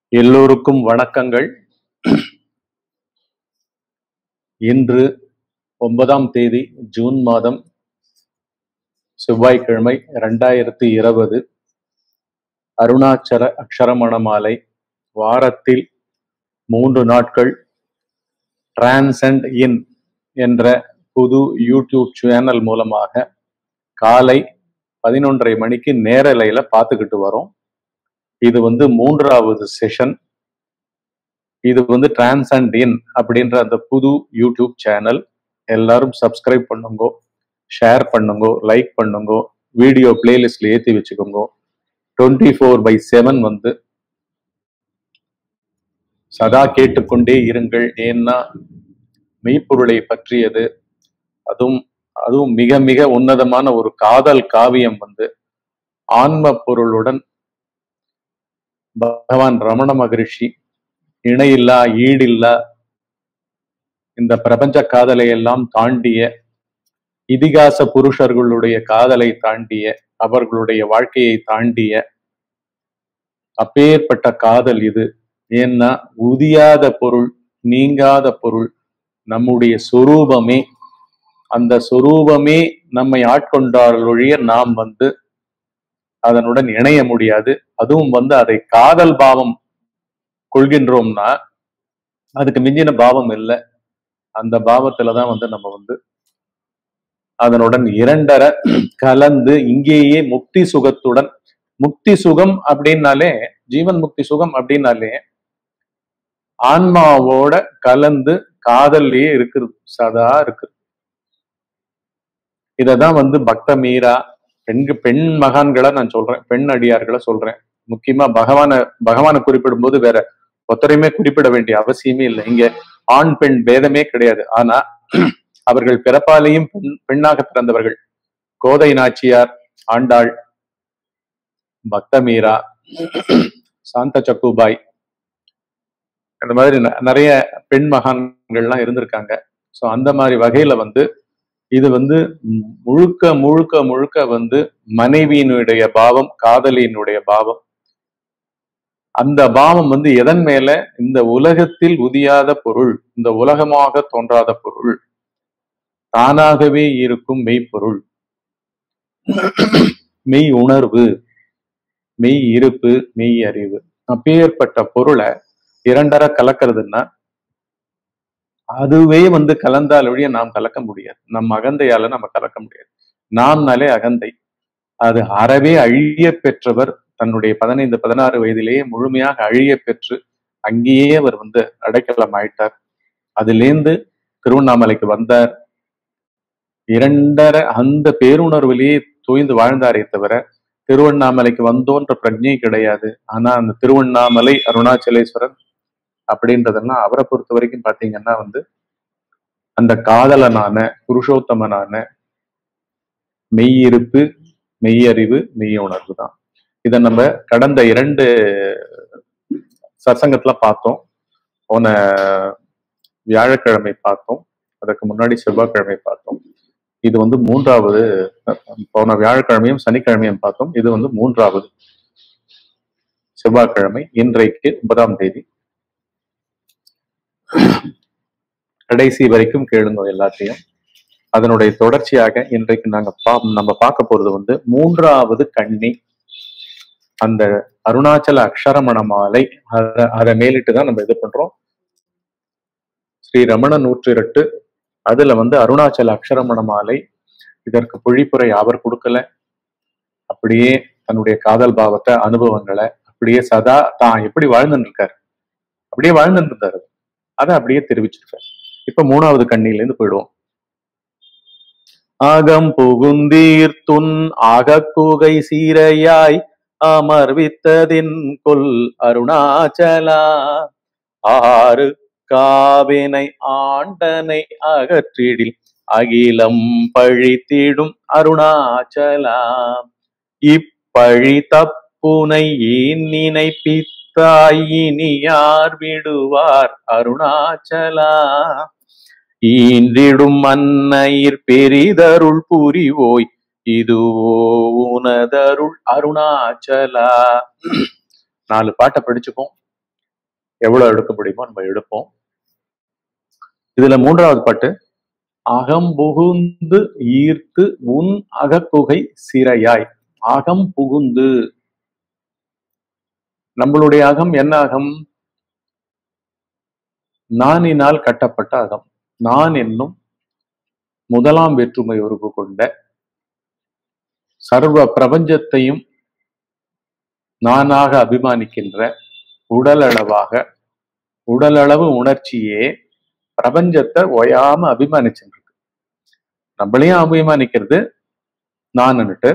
எல்லோருக்கும் வணக்கங்கள் இன்று ஒன்பதாம் தேதி ஜூன் மாதம் செவ்வாய்க்கிழமை ரெண்டாயிரத்தி இருபது அருணாச்சல அக்ஷரமணமாலை வாரத்தில் மூன்று நாட்கள் டிரான்சென்ட் இன் என்ற புது யூடியூப் சேனல் மூலமாக காலை பதினொன்றரை மணிக்கு நேரலையில பார்த்துக்கிட்டு வரோம் இது வந்து மூன்றாவது செஷன் இது வந்து டிரான்சண்ட் இன் அப்படின்ற அந்த புது யூடியூப் சேனல் எல்லாரும் சப்ஸ்கிரைப் பண்ணுங்க ஷேர் பண்ணுங்க லைக் பண்ணுங்க வீடியோ பிளேலிஸ்ட்ல ஏத்தி வச்சுக்கோங்க டுவெண்ட்டி ஃபோர் பை செவன் வந்து சதா கேட்டுக்கொண்டே இருங்கள் ஏன்னா மெய்ப்பொருளை பற்றியது அதுவும் அதுவும் மிக மிக உன்னதமான ஒரு காதல் காவியம் வந்து ஆன்ம பொருளுடன் பகவான் ரமண மகரிஷி இணையில்லா ஈடில்லா இந்த பிரபஞ்ச காதலை எல்லாம் தாண்டிய இதிகாச புருஷர்களுடைய காதலை தாண்டிய அவர்களுடைய வாழ்க்கையை தாண்டிய அப்பேற்பட்ட காதல் இது ஏன்னா உதியாத பொருள் நீங்காத பொருள் நம்முடைய சொரூபமே அந்த சொரூபமே நம்மை ஆட்கொண்டால் ஒழிய நாம் வந்து அதனுடன் இணைய முடியாது அதுவும் வந்து அதை காதல் பாவம் கொள்கின்றோம்னா அதுக்கு மிஞ்சின பாவம் இல்லை அந்த பாவத்துலதான் வந்து நம்ம வந்து அதனுடன் இரண்டர கலந்து இங்கேயே முக்தி சுகத்துடன் முக்தி சுகம் அப்படின்னாலே ஜீவன் முக்தி சுகம் அப்படின்னாலே ஆன்மாவோட கலந்து காதல்லையே இருக்குது சதா இருக்கு இததான் வந்து பக்த மீரா பெண்கு பெண் மகான்களை நான் சொல்றேன் பெண் அடியார்களை சொல்றேன் முக்கியமா பகவான பகவானை குறிப்பிடும் போது வேற ஒத்தரையுமே குறிப்பிட வேண்டிய அவசியமே இல்லை இங்க ஆண் பெண் பேதமே கிடையாது ஆனா அவர்கள் பிறப்பாலேயும் பெண் பெண்ணாக பிறந்தவர்கள் கோதை நாச்சியார் ஆண்டாள் பக்த மீரா சாந்த சக்குபாய் அந்த மாதிரி ந- நிறைய பெண் மகான்கள்லாம் இருந்திருக்காங்க ஸோ அந்த மாதிரி வகையில வந்து இது வந்து ம், முழுக்க முழுக்க முழுக்க வந்து மனைவியினுடைய பாவம் காதலியினுடைய பாவம் அந்த பாவம் வந்து எதன் மேல இந்த உலகத்தில் உதியாத பொருள் இந்த உலகமாக தோன்றாத பொருள் தானாகவே இருக்கும் மெய்ப்பொருள் மெய் உணர்வு மெய் இருப்பு மெய் அறிவு அப்பேற்பட்ட பொருளை இரண்டர கலக்கிறதுன்னா அதுவே வந்து கலந்தால் ஒழிய நாம் கலக்க முடியாது நம் அகந்தையால நம்ம கலக்க முடியாது நாம்னாலே அகந்தை அது அறவே அழிய பெற்றவர் தன்னுடைய பதினைந்து பதினாறு வயதிலேயே முழுமையாக அழிய பெற்று அங்கேயே அவர் வந்து அடைக்கலம் ஆயிட்டார் அதிலேந்து திருவண்ணாமலைக்கு வந்தார் இரண்டரை அந்த பேருணர்விலேயே தோய்ந்து வாழ்ந்தாரே தவிர திருவண்ணாமலைக்கு வந்தோன்ற பிரஜை கிடையாது ஆனா அந்த திருவண்ணாமலை அருணாச்சலேஸ்வரன் அப்படின்றதெல்லாம் அவரை பொறுத்த வரைக்கும் பாத்தீங்கன்னா வந்து அந்த காதலனான புருஷோத்தமனான மெய்யிருப்பு மெய்யறிவு மெய் உணர்வு தான் இதை நம்ம கடந்த இரண்டு சத்சங்கத்துல பார்த்தோம் போன வியாழக்கிழமை பார்த்தோம் அதுக்கு முன்னாடி செவ்வாய்க்கிழமை பார்த்தோம் இது வந்து மூன்றாவது போன வியாழக்கிழமையும் சனிக்கிழமையும் பார்த்தோம் இது வந்து மூன்றாவது செவ்வாய்க்கிழமை இன்றைக்கு ஒன்பதாம் தேதி கடைசி வரைக்கும் கேளுங்க எல்லாத்தையும் அதனுடைய தொடர்ச்சியாக இன்றைக்கு நாங்க பா நம்ம பார்க்க போறது வந்து மூன்றாவது கண்ணி அந்த அருணாச்சல அக்ஷரமண மாலை அத அதை மேலிட்டு தான் நம்ம இது பண்றோம் ஸ்ரீ ரமண நூற்றிரட்டு அதுல வந்து அருணாச்சல அக்ஷரமண மாலை இதற்கு பொழிப்புரை அவர் கொடுக்கல அப்படியே தன்னுடைய காதல் பாவத்தை அனுபவங்களை அப்படியே சதா தான் எப்படி வாழ்ந்துட்டு இருக்காரு அப்படியே வாழ்ந்துட்டு இருந்தாரு அதை அப்படியே தெரிவிச்சிருக்காரு இப்ப மூணாவது கண்ணில இருந்து போயிடுவோம் ஆகம் புகுந்தீர் துன் ஆகக்குகை சீரையாய் அமர்வித்ததின் கொல் அருணாச்சலா ஆறு காவினை ஆண்டனை அகற்றிடில் அகிலம் பழித்திடும் அருணாச்சலா இப்பழி தப்புனை ஏன் நினைப்பித்தாய் இனி யார் விடுவார் அருணாச்சலா ஈன்றிடும் மன்னையிற் பெரிதருள் புரிவோய் இதுவோ உனதருள் அருணாச்சலா நாலு பாட்டை படிச்சுப்போம் எவ்வளவு எடுக்க முடியுமோ நம்ம எடுப்போம் இதுல மூன்றாவது பாட்டு அகம் புகுந்து ஈர்த்து உன் அகக்குகை சிறையாய் அகம் புகுந்து நம்மளுடைய அகம் என்ன அகம் நானினால் கட்டப்பட்ட அகம் நான் என்னும் முதலாம் வேற்றுமை உருவு கொண்ட சர்வ பிரபஞ்சத்தையும் நானாக அபிமானிக்கின்ற உடலளவாக உடலளவு உணர்ச்சியே பிரபஞ்சத்தை ஒயாம அபிமானிச்சுட்டு இருக்கு நம்மளையும் அபிமானிக்கிறது நான்னுட்டு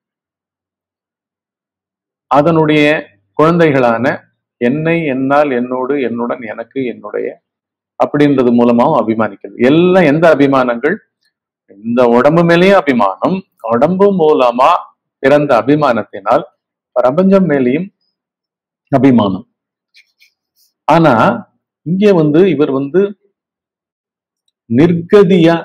அதனுடைய குழந்தைகளான என்னை என்னால் என்னோடு என்னுடன் எனக்கு என்னுடைய அப்படின்றது மூலமாவும் அபிமானிக்கிறது எல்லாம் எந்த அபிமானங்கள் இந்த உடம்பு மேலேயும் அபிமானம் உடம்பு மூலமா பிறந்த அபிமானத்தினால் பிரபஞ்சம் மேலேயும் அபிமானம் ஆனா இங்க வந்து இவர் வந்து நிர்கதியா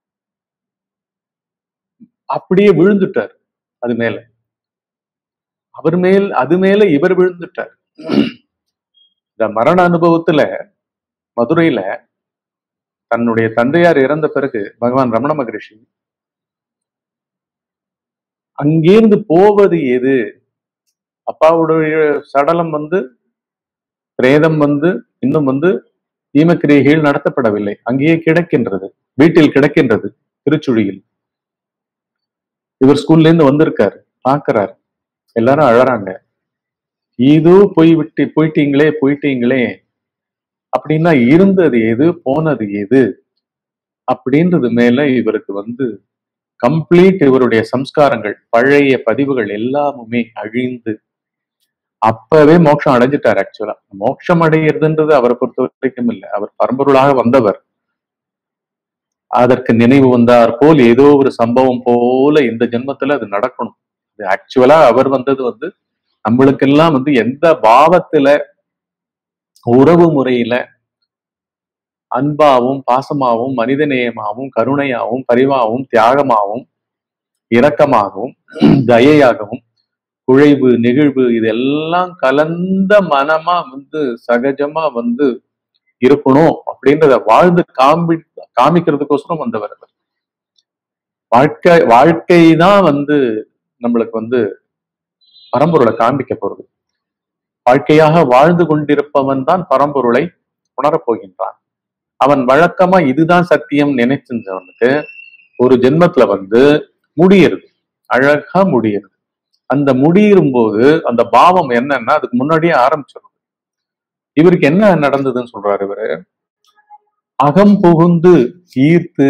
அப்படியே விழுந்துட்டார் அது மேல அவர் மேல் அது மேல இவர் விழுந்துட்டார் இந்த மரண அனுபவத்துல மதுரையில தன்னுடைய தந்தையார் இறந்த பிறகு பகவான் ரமண மகரிஷி அங்கிருந்து போவது எது அப்பாவுடைய சடலம் வந்து பிரேதம் வந்து இன்னும் வந்து ஈமக்கிரியைகள் நடத்தப்படவில்லை அங்கேயே கிடக்கின்றது வீட்டில் கிடக்கின்றது திருச்சுழியில் இவர் ஸ்கூல்ல இருந்து வந்திருக்காரு பாக்குறாரு எல்லாரும் அழறாங்க இதோ போய் விட்டு போயிட்டீங்களே போயிட்டீங்களே அப்படின்னா இருந்தது எது போனது எது அப்படின்றது மேல இவருக்கு வந்து கம்ப்ளீட் இவருடைய சம்ஸ்காரங்கள் பழைய பதிவுகள் எல்லாமுமே அழிந்து அப்பவே மோட்சம் அடைஞ்சிட்டார் ஆக்சுவலா மோட்சம் அடைகிறதுன்றது அவரை பொறுத்த வரைக்கும் இல்லை அவர் பரம்பொருளாக வந்தவர் அதற்கு நினைவு வந்தார் போல் ஏதோ ஒரு சம்பவம் போல இந்த ஜென்மத்துல அது நடக்கணும் அது ஆக்சுவலா அவர் வந்தது வந்து நம்மளுக்கெல்லாம் வந்து எந்த பாவத்துல உறவு முறையில அன்பாவும் பாசமாவும் மனிதநேயமாவும் கருணையாவும் பரிவாவும் தியாகமாகவும் இரக்கமாகவும் தயையாகவும் குழைவு நெகிழ்வு இதெல்லாம் கலந்த மனமா வந்து சகஜமா வந்து இருக்கணும் அப்படின்றத வாழ்ந்து காமி காமிக்கிறதுக்கோசரம் வந்தவர் அவர் வாழ்க்கை வாழ்க்கை தான் வந்து நம்மளுக்கு வந்து பரம்பொருளை காண்பிக்க போறது வாழ்க்கையாக வாழ்ந்து கொண்டிருப்பவன் தான் பரம்பொருளை உணரப் போகின்றான் அவன் வழக்கமா இதுதான் சத்தியம் நினைச்சிருந்தவனுக்கு ஒரு ஜென்மத்துல வந்து முடியறது அழகா முடியறது அந்த முடியும் போது அந்த பாவம் என்னன்னா அதுக்கு முன்னாடியே ஆரம்பிச்சிடும் இவருக்கு என்ன நடந்ததுன்னு சொல்றாரு இவரு அகம் புகுந்து ஈர்த்து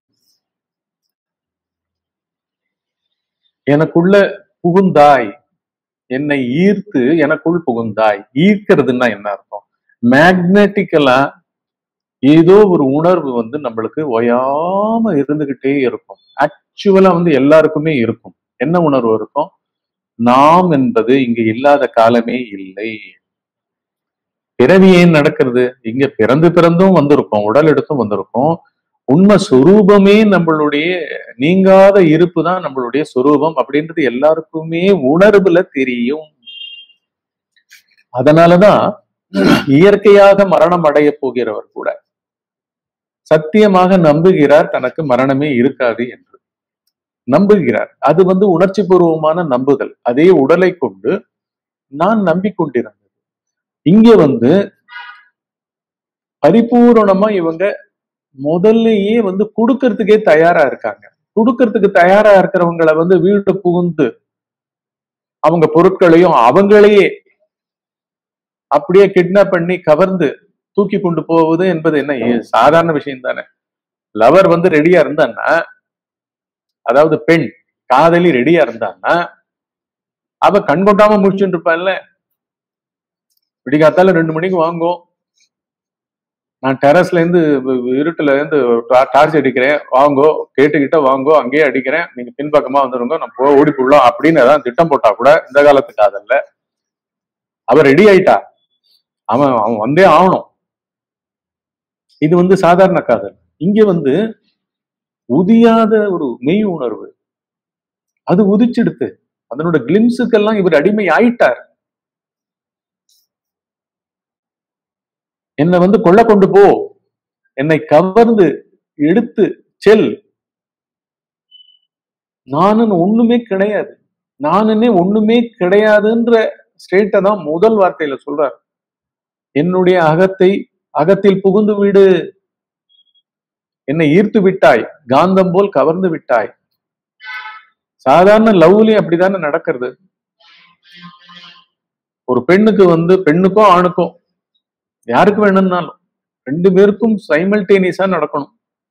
எனக்குள்ள புகுந்தாய் என்னை ஈர்த்து எனக்குள் புகுந்தாய் ஈர்க்கிறதுன்னா என்ன அர்த்தம் மேக்னட்டிக்கலா ஏதோ ஒரு உணர்வு வந்து நம்மளுக்கு ஒயாம இருந்துகிட்டே இருக்கும் ஆக்சுவலா வந்து எல்லாருக்குமே இருக்கும் என்ன உணர்வு இருக்கும் நாம் என்பது இங்க இல்லாத காலமே இல்லை பிறவி ஏன் நடக்கிறது இங்க பிறந்து பிறந்தும் வந்திருக்கோம் உடல் எடுத்தும் வந்திருக்கோம் உண்மை சொரூபமே நம்மளுடைய நீங்காத இருப்பு தான் நம்மளுடைய சொரூபம் அப்படின்றது எல்லாருக்குமே உணர்வுல தெரியும் அதனாலதான் இயற்கையாக மரணம் அடைய போகிறவர் கூட சத்தியமாக நம்புகிறார் தனக்கு மரணமே இருக்காது என்று நம்புகிறார் அது வந்து உணர்ச்சி பூர்வமான நம்புதல் அதே உடலை கொண்டு நான் நம்பிக்கொண்டிருந்தது இங்க வந்து பரிபூரணமா இவங்க முதல்லயே வந்து கொடுக்கறதுக்கே தயாரா இருக்காங்க கொடுக்கறதுக்கு தயாரா இருக்கிறவங்களை வந்து வீடு புகுந்து அவங்க பொருட்களையும் அவங்களையே அப்படியே கிட்னாப் பண்ணி கவர்ந்து தூக்கி கொண்டு போவது என்பது என்ன ஏ- சாதாரண விஷயம் தானே லவர் வந்து ரெடியா இருந்தான்னா அதாவது பெண் காதலி ரெடியா இருந்தான்னா அவ கண் கொட்டாம முடிச்சுட்டு இருப்பான்ல விடிகாத்தால ரெண்டு மணிக்கு வாங்கும் நான் டெரஸ்ல இருந்து வி- வி- இருட்டுல இருந்து டா- டார்ச் அடிக்கிறேன் வாங்கோ கேட்டுக்கிட்ட வாங்கோ அங்கேயே அடிக்கிறேன் நீங்க பின்பக்கமா வந்துருங்க நம்ம போ ஓடி போடலாம் அப்படின்னு ஏதாவது திட்டம் போட்டா கூட இந்த காலத்து காதல்ல அவ ரெடி ஆயிட்டா அவன் அவன் வந்தே ஆகணும் இது வந்து சாதாரண காதல் இங்க வந்து உதியாத ஒரு மெய் உணர்வு அது உதிச்செடுத்து அதனோட கிளிம்ஸுக்கெல்லாம் இவர் அடிமை ஆயிட்டார் என்னை வந்து கொள்ள கொண்டு போ என்னை கவர்ந்து எடுத்து செல் நானுன்னு ஒண்ணுமே கிடையாது நானுன்னே ஒண்ணுமே கிடையாதுன்ற ஸ்டேட்டை தான் முதல் வார்த்தையில சொல்றார் என்னுடைய அகத்தை அகத்தில் புகுந்து விடு என்னை ஈர்த்து விட்டாய் காந்தம் போல் கவர்ந்து விட்டாய் சாதாரண லவ்லயும் அப்படித்தானே நடக்கிறது ஒரு பெண்ணுக்கு வந்து பெண்ணுக்கும் ஆணுக்கும் யாருக்கு வேணும்னாலும் ரெண்டு பேருக்கும் சைமல்டேனியஸா நடக்கணும்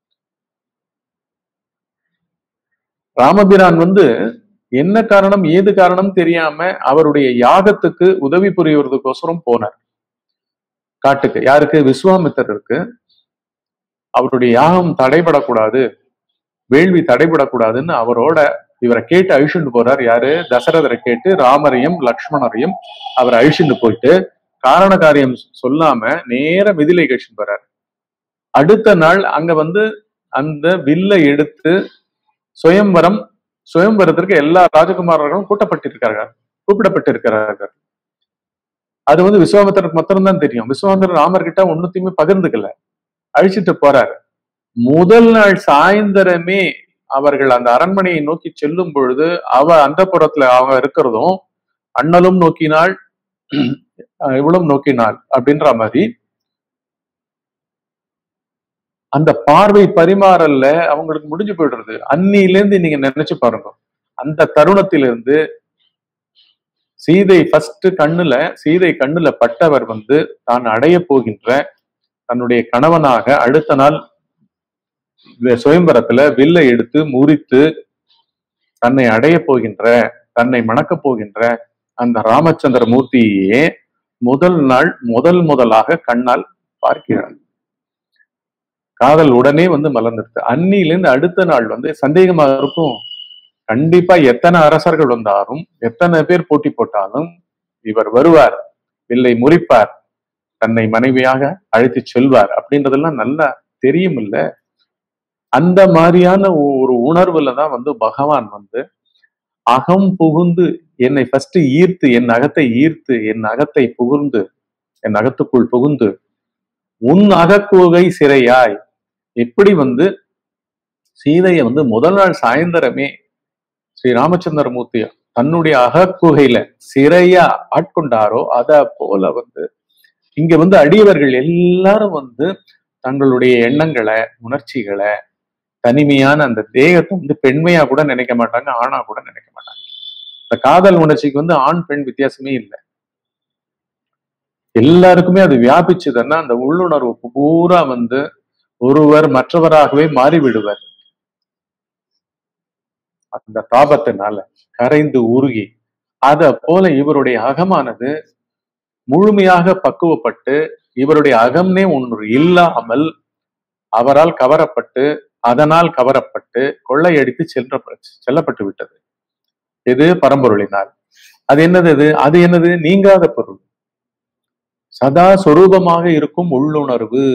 ராமபிரான் வந்து என்ன காரணம் ஏது காரணம் தெரியாம அவருடைய யாகத்துக்கு உதவி புரிவதற்கோசரம் போனார் காட்டுக்கு யாருக்கு விஸ்வாமித்தருக்கு அவருடைய யாகம் தடைபடக்கூடாது வேள்வி தடைபடக்கூடாதுன்னு அவரோட இவரை கேட்டு அழிச்சுட்டு போறார் யாரு தசரதரை கேட்டு ராமரையும் லக்ஷ்மணரையும் அவர் அழிச்சுட்டு போயிட்டு காரண காரியம் சொல்லாம நேர மிதிலை கழிச்சுட்டு போறார் அடுத்த நாள் அங்க வந்து அந்த வில்லை எடுத்து சுயம்பரம் சுயம்பரத்திற்கு எல்லா ராஜகுமாரர்களும் கூட்டப்பட்டிருக்கிறார்கள் கூப்பிடப்பட்டிருக்கிறார்கள் அது வந்து விஸ்வாமித்திரனுக்கு மாத்திரம்தான் தெரியும் விஸ்வாமித்திரன் ராமர்கிட்ட ஒன்னுத்தையுமே பகிர்ந்துக்கல அழிச்சிட்டு போறாரு முதல் நாள் சாயந்தரமே அவர்கள் அந்த அரண்மனையை நோக்கி செல்லும் பொழுது அவ அந்த புறத்துல அவங்க இருக்கிறதும் அண்ணலும் நோக்கினாள் இவளும் நோக்கினாள் அப்படின்ற மாதிரி அந்த பார்வை பரிமாறல்ல அவங்களுக்கு முடிஞ்சு போயிடுறது அன்னியிலேருந்து நீங்க நினைச்சு பாருங்க அந்த தருணத்திலிருந்து சீதை ஃபர்ஸ்ட் கண்ணுல சீதை கண்ணுல பட்டவர் வந்து தான் அடைய போகின்ற தன்னுடைய கணவனாக அடுத்த நாள் சுயம்பரத்துல வில்லை எடுத்து முறித்து தன்னை அடைய போகின்ற தன்னை மணக்கப் போகின்ற அந்த ராமச்சந்திர மூர்த்தியே முதல் நாள் முதல் முதலாக கண்ணால் பார்க்கிறார் காதல் உடனே வந்து மலர்ந்துருது அன்னியிலேருந்து அடுத்த நாள் வந்து சந்தேகமா இருக்கும் கண்டிப்பா எத்தனை அரசர்கள் வந்தாலும் எத்தனை பேர் போட்டி போட்டாலும் இவர் வருவார் வில்லை முறிப்பார் தன்னை மனைவியாக அழைத்து செல்வார் அப்படின்றதெல்லாம் நல்லா தெரியும் இல்ல அந்த மாதிரியான ஒரு உணர்வுல தான் வந்து பகவான் வந்து அகம் புகுந்து என்னை ஃபர்ஸ்ட் ஈர்த்து என் அகத்தை ஈர்த்து என் அகத்தை புகுந்து என் அகத்துக்குள் புகுந்து உன் அகக்குகை சிறையாய் எப்படி வந்து சீதையை வந்து முதல் நாள் சாயந்தரமே ஸ்ரீ ராமச்சந்திரமூர்த்தி தன்னுடைய அகக்குகையில சிறையா ஆட்கொண்டாரோ அத போல வந்து இங்க வந்து அடியவர்கள் எல்லாரும் வந்து தங்களுடைய எண்ணங்களை உணர்ச்சிகளை தனிமையான அந்த தேகத்தை வந்து பெண்மையா கூட நினைக்க மாட்டாங்க ஆணா கூட நினைக்க மாட்டாங்க இந்த காதல் உணர்ச்சிக்கு வந்து ஆண் பெண் வித்தியாசமே இல்லை எல்லாருக்குமே அது வியாபிச்சதுன்னா அந்த உள்ளுணர்வு பூரா வந்து ஒருவர் மற்றவராகவே மாறிவிடுவர் அந்த தாபத்தினால கரைந்து உருகி அத போல இவருடைய அகமானது முழுமையாக பக்குவப்பட்டு இவருடைய அகம்னே ஒன்று இல்லாமல் அவரால் கவரப்பட்டு அதனால் கவரப்பட்டு கொள்ளையடித்து செல்ற செல்லப்பட்டு விட்டது இது பரம்பொருளினால் அது என்னது அது அது என்னது நீங்காத பொருள் சதா சொரூபமாக இருக்கும் உள்ளுணர்வு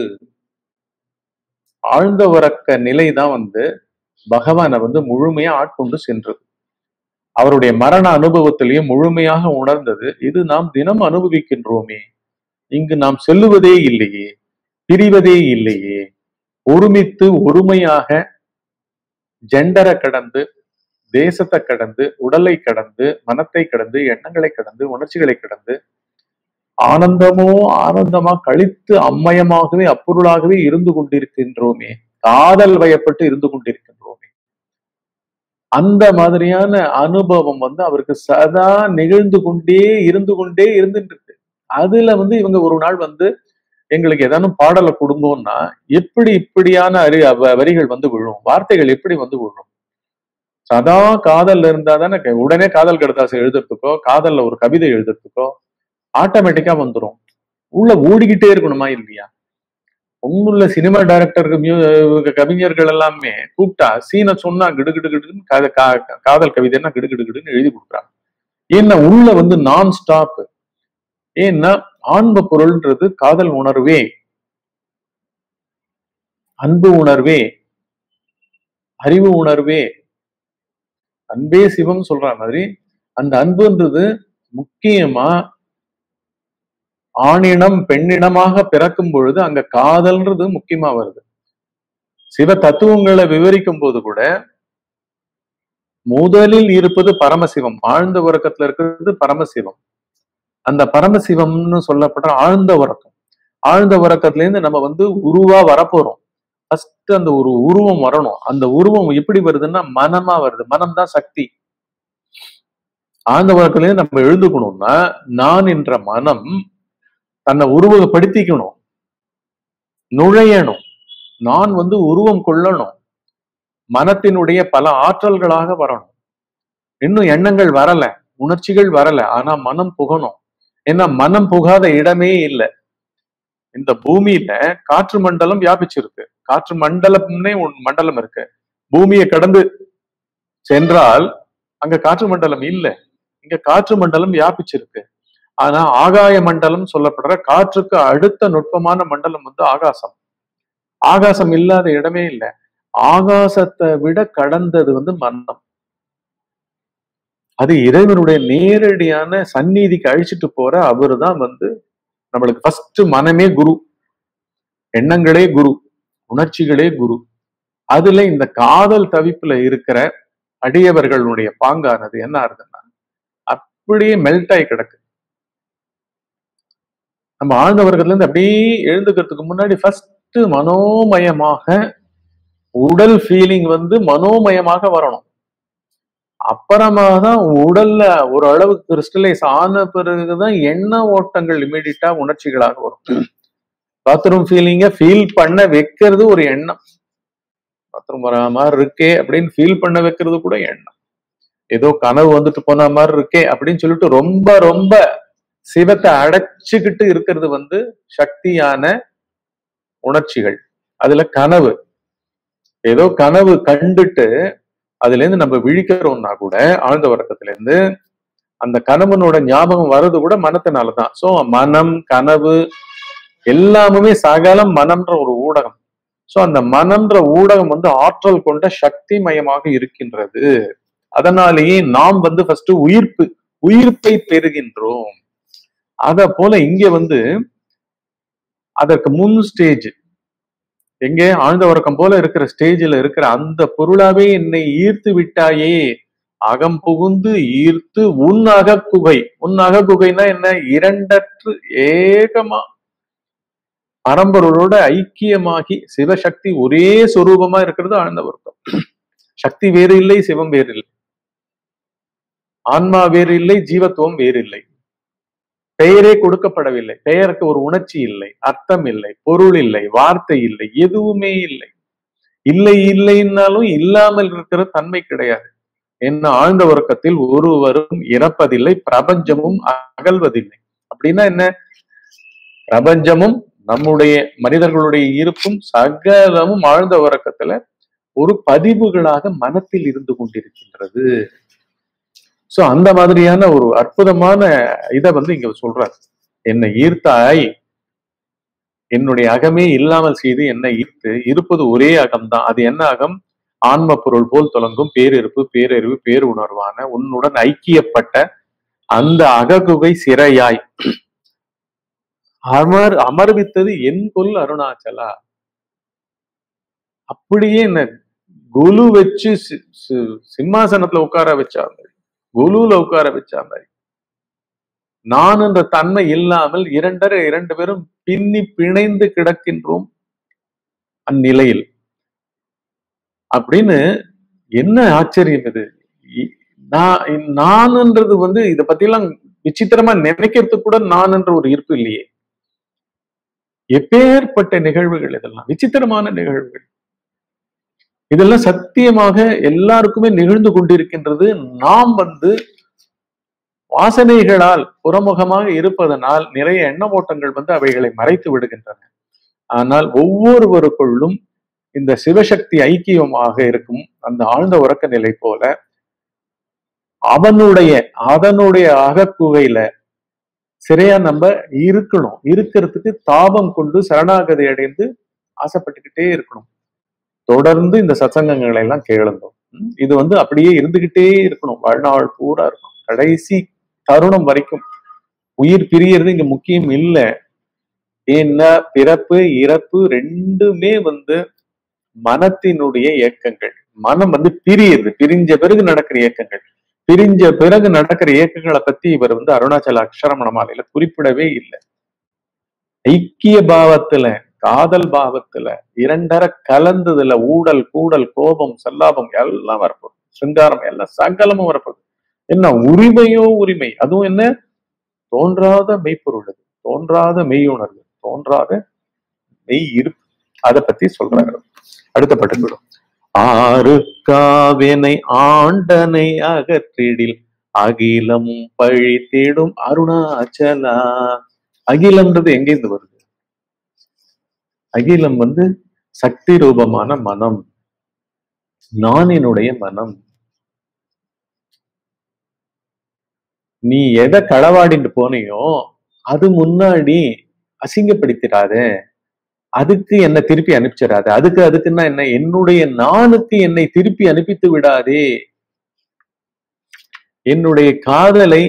ஆழ்ந்த உறக்க நிலைதான் வந்து பகவானை வந்து முழுமையா ஆட்கொண்டு சென்றது அவருடைய மரண அனுபவத்திலையும் முழுமையாக உணர்ந்தது இது நாம் தினம் அனுபவிக்கின்றோமே இங்கு நாம் செல்லுவதே இல்லையே பிரிவதே இல்லையே ஒருமித்து ஒருமையாக ஜெண்டரை கடந்து தேசத்தை கடந்து உடலை கடந்து மனத்தை கடந்து எண்ணங்களை கடந்து உணர்ச்சிகளை கடந்து ஆனந்தமோ ஆனந்தமா கழித்து அம்மயமாகவே அப்பொருளாகவே இருந்து கொண்டிருக்கின்றோமே காதல் வயப்பட்டு இருந்து கொண்டிருக்கின்றோமே அந்த மாதிரியான அனுபவம் வந்து அவருக்கு சதா நிகழ்ந்து கொண்டே இருந்து கொண்டே இருந்துட்டு இருக்கு அதுல வந்து இவங்க ஒரு நாள் வந்து எங்களுக்கு ஏதானும் பாடலை கொடுங்கோன்னா எப்படி இப்படியான அறி வரிகள் வந்து விழும் வார்த்தைகள் எப்படி வந்து விழும் சதா காதல்ல இருந்தா தானே உடனே காதல் கடுதாசை எழுதுறதுக்கோ காதல்ல ஒரு கவிதை எழுதுறதுக்கோ ஆட்டோமேட்டிக்கா வந்துடும் உள்ள ஓடிக்கிட்டே இருக்கணுமா இல்லையா ஒண்ணுள்ள சினிமா டைரக்டருக்கு கவிஞர்கள் எல்லாமே கூப்பிட்டா சீனை சொன்னா கிடு கிடு கிடுன்னு காதல் கவிதைன்னா கிடு கிடு கிடுன்னு எழுதி கொடுக்குறாங்க ஏன்னா உள்ள வந்து நான் ஸ்டாப் ஏன்னா ஆன்ம பொருள்ன்றது காதல் உணர்வே அன்பு உணர்வே அறிவு உணர்வே அன்பே சிவம் சொல்ற மாதிரி அந்த அன்புன்றது முக்கியமா ஆணினம் பெண்ணினமாக பிறக்கும் பொழுது அங்க காதல்ன்றது முக்கியமா வருது சிவ தத்துவங்களை விவரிக்கும் போது கூட முதலில் இருப்பது பரமசிவம் ஆழ்ந்த உறக்கத்துல இருக்கிறது பரமசிவம் அந்த பரமசிவம்னு சொல்லப்படுற ஆழ்ந்த உறக்கம் ஆழ்ந்த உறக்கத்துல இருந்து நம்ம வந்து உருவா வரப்போறோம் ஃபர்ஸ்ட் அந்த ஒரு உருவம் வரணும் அந்த உருவம் எப்படி வருதுன்னா மனமா வருது மனம் தான் சக்தி ஆழ்ந்த உறக்கத்துல இருந்து நம்ம எழுந்துக்கணும்னா நான் என்ற மனம் தன்னை உருவகப்படுத்திக்கணும் நுழையணும் நான் வந்து உருவம் கொள்ளணும் மனத்தினுடைய பல ஆற்றல்களாக வரணும் இன்னும் எண்ணங்கள் வரல உணர்ச்சிகள் வரல ஆனா மனம் புகணும் ஏன்னா மனம் புகாத இடமே இல்லை இந்த பூமியில காற்று மண்டலம் வியாபிச்சிருக்கு காற்று மண்டலம்னே ஒரு மண்டலம் இருக்கு பூமியை கடந்து சென்றால் அங்க காற்று மண்டலம் இல்லை இங்க காற்று மண்டலம் வியாபிச்சிருக்கு ஆனா ஆகாய மண்டலம் சொல்லப்படுற காற்றுக்கு அடுத்த நுட்பமான மண்டலம் வந்து ஆகாசம் ஆகாசம் இல்லாத இடமே இல்லை ஆகாசத்தை விட கடந்தது வந்து மன்னம் அது இறைவனுடைய நேரடியான சந்நிதிக்கு அழிச்சிட்டு போற அவரு தான் வந்து நம்மளுக்கு ஃபர்ஸ்ட் மனமே குரு எண்ணங்களே குரு உணர்ச்சிகளே குரு அதுல இந்த காதல் தவிப்புல இருக்கிற அடியவர்களுடைய பாங்கானது என்ன ஆகுதுன்னா அப்படியே மெல்ட் ஆகி கிடக்கு நம்ம ஆழ்ந்த வர்க்கத்துல இருந்து அப்படியே எழுந்துக்கிறதுக்கு முன்னாடி ஃபர்ஸ்ட் மனோமயமாக உடல் ஃபீலிங் வந்து மனோமயமாக வரணும் அப்புறமா தான் உடல்ல ஒரு அளவுக்கு கிறிஸ்டலைஸ் ஆன பிறகுதான் எண்ண ஓட்டங்கள் இமீடியட்டா உணர்ச்சிகளாக வரும் பாத்ரூம் ஃபீலிங்க ஃபீல் பண்ண வைக்கிறது ஒரு எண்ணம் பாத்ரூம் வர மாதிரி இருக்கே அப்படின்னு ஃபீல் பண்ண வைக்கிறது கூட எண்ணம் ஏதோ கனவு வந்துட்டு போன மாதிரி இருக்கே அப்படின்னு சொல்லிட்டு ரொம்ப ரொம்ப சிவத்தை அடைச்சுக்கிட்டு இருக்கிறது வந்து சக்தியான உணர்ச்சிகள் அதுல கனவு ஏதோ கனவு கண்டுட்டு அதுல இருந்து நம்ம விழிக்கிறோம்னா கூட ஆழ்ந்த உறக்கத்துல இருந்து அந்த கனவனோட ஞாபகம் வர்றது கூட மனத்தினாலதான் சோ மனம் கனவு எல்லாமுமே சகலம் மனம்ன்ற ஒரு ஊடகம் சோ அந்த மனம்ன்ற ஊடகம் வந்து ஆற்றல் கொண்ட சக்தி மயமாக இருக்கின்றது அதனாலேயே நாம் வந்து ஃபர்ஸ்ட் உயிர்ப்பு உயிர்ப்பை பெறுகின்றோம் அத போல இங்க வந்து அதற்கு முன் ஸ்டேஜ் எங்கே ஆழ்ந்த உறக்கம் போல இருக்கிற ஸ்டேஜில் இருக்கிற அந்த பொருளாவே என்னை ஈர்த்து விட்டாயே அகம் புகுந்து ஈர்த்து உன் அகக்குகை உன் அகக்குகைனா என்ன இரண்டற்று ஏகமா பரம்பொருளோட ஐக்கியமாகி சிவசக்தி ஒரே சொரூபமா இருக்கிறது ஆழ்ந்த உறக்கம் சக்தி வேறு இல்லை சிவம் வேறு இல்லை ஆன்மா வேறு இல்லை ஜீவத்துவம் வேறு இல்லை பெயரே கொடுக்கப்படவில்லை பெயருக்கு ஒரு உணர்ச்சி இல்லை அர்த்தம் இல்லை பொருள் இல்லை வார்த்தை இல்லை எதுவுமே இல்லை இல்லை இல்லைன்னாலும் இல்லாமல் இருக்கிற தன்மை கிடையாது என்ன ஆழ்ந்த உறக்கத்தில் ஒருவரும் இறப்பதில்லை பிரபஞ்சமும் அகல்வதில்லை அப்படின்னா என்ன பிரபஞ்சமும் நம்முடைய மனிதர்களுடைய இருப்பும் சகலமும் ஆழ்ந்த உறக்கத்துல ஒரு பதிவுகளாக மனத்தில் இருந்து கொண்டிருக்கின்றது சோ அந்த மாதிரியான ஒரு அற்புதமான இதை வந்து இங்க சொல்றார் என்னை ஈர்த்தாய் என்னுடைய அகமே இல்லாமல் செய்து என்னை ஈர்த்து இருப்பது ஒரே அகம்தான் அது என்ன அகம் ஆன்ம பொருள் போல் தொடங்கும் பேரிருப்பு பேரறிவு பேருணர்வான உன்னுடன் ஐக்கியப்பட்ட அந்த அககுகை சிறையாய் அமர் அமர்வித்தது என் கொல் அருணாச்சலா அப்படியே என்ன குலு வச்சு சி- சி- சிம்மாசனத்துல உட்கார வச்சா மாதிரி குலுல உட்கார வச்சா மாதிரி நான் என்ற தன்மை இல்லாமல் இரண்டரை இரண்டு பேரும் பின்னி பிணைந்து கிடக்கின்றோம் அந்நிலையில் அப்படின்னு என்ன ஆச்சரியம் இது இ- நான் நான்ன்றது வந்து இத பத்தியெல்லாம் விசித்திரமா நினைக்கிறதுக்கு கூட நான் என்ற ஒரு ஈர்ப்பு இல்லையே எப்பேற்பட்ட நிகழ்வுகள் இதெல்லாம் விசித்திரமான நிகழ்வுகள் இதெல்லாம் சத்தியமாக எல்லாருக்குமே நிகழ்ந்து கொண்டிருக்கின்றது நாம் வந்து வாசனைகளால் புறமுகமாக இருப்பதனால் நிறைய எண்ண ஓட்டங்கள் வந்து அவைகளை மறைத்து விடுகின்றன ஆனால் ஒவ்வொருவருக்குள்ளும் இந்த சிவசக்தி ஐக்கியமாக இருக்கும் அந்த ஆழ்ந்த உறக்க நிலை போல அவனுடைய அதனுடைய அகக்குகையில சிறையா நம்ம இருக்கணும் இருக்கிறதுக்கு தாபம் கொண்டு சரணாகதி அடைந்து ஆசைப்பட்டுக்கிட்டே இருக்கணும் தொடர்ந்து இந்த சத்சங்கங்களை எல்லாம் கேளுந்தோம் உம் இது வந்து அப்படியே இருந்துகிட்டே இருக்கணும் வாழ்நாள் பூரா இருக்கணும் கடைசி தருணம் வரைக்கும் உயிர் பிரியறது இங்க முக்கியம் இல்ல ஏன்னா பிறப்பு இறப்பு ரெண்டுமே வந்து மனத்தினுடைய இயக்கங்கள் மனம் வந்து பிரியுது பிரிஞ்ச பிறகு நடக்கிற இயக்கங்கள் பிரிஞ்ச பிறகு நடக்கிற இயக்கங்களை பத்தி இவர் வந்து அருணாச்சல அக்ஷரமண மாலையில குறிப்பிடவே இல்லை ஐக்கிய பாவத்துல காதல் பாவத்துல இரண்டர கலந்ததுல ஊடல் கூடல் கோபம் சல்லாபம் எல்லாம் வரப்போகுது சிங்காரம் எல்லாம் சகலமும் வரப்போகுது என்ன உரிமையோ உரிமை அதுவும் என்ன தோன்றாத மெய்ப்பொருள் அது தோன்றாத மெய்யுணர்வு தோன்றாத மெய் இருப்பு அதை பத்தி சொல்றாங்க அடுத்த பட்டுக்கிடும் ஆறு காவினை ஆண்டனை அகற்றிடில் அகிலம் பழித்திடும் அருணாச்சலா அகிலம்ன்றது எங்கேருந்து வருது அகிலம் வந்து சக்தி ரூபமான மனம் நானினுடைய மனம் நீ எதை களவாடிட்டு போனியோ அது முன்னாடி அசிங்கப்படுத்திடாத அதுக்கு என்ன திருப்பி அனுப்பிச்சிடாத அதுக்கு அதுக்குன்னா என்ன என்னுடைய நானுக்கு என்னை திருப்பி அனுப்பித்து விடாதே என்னுடைய காதலை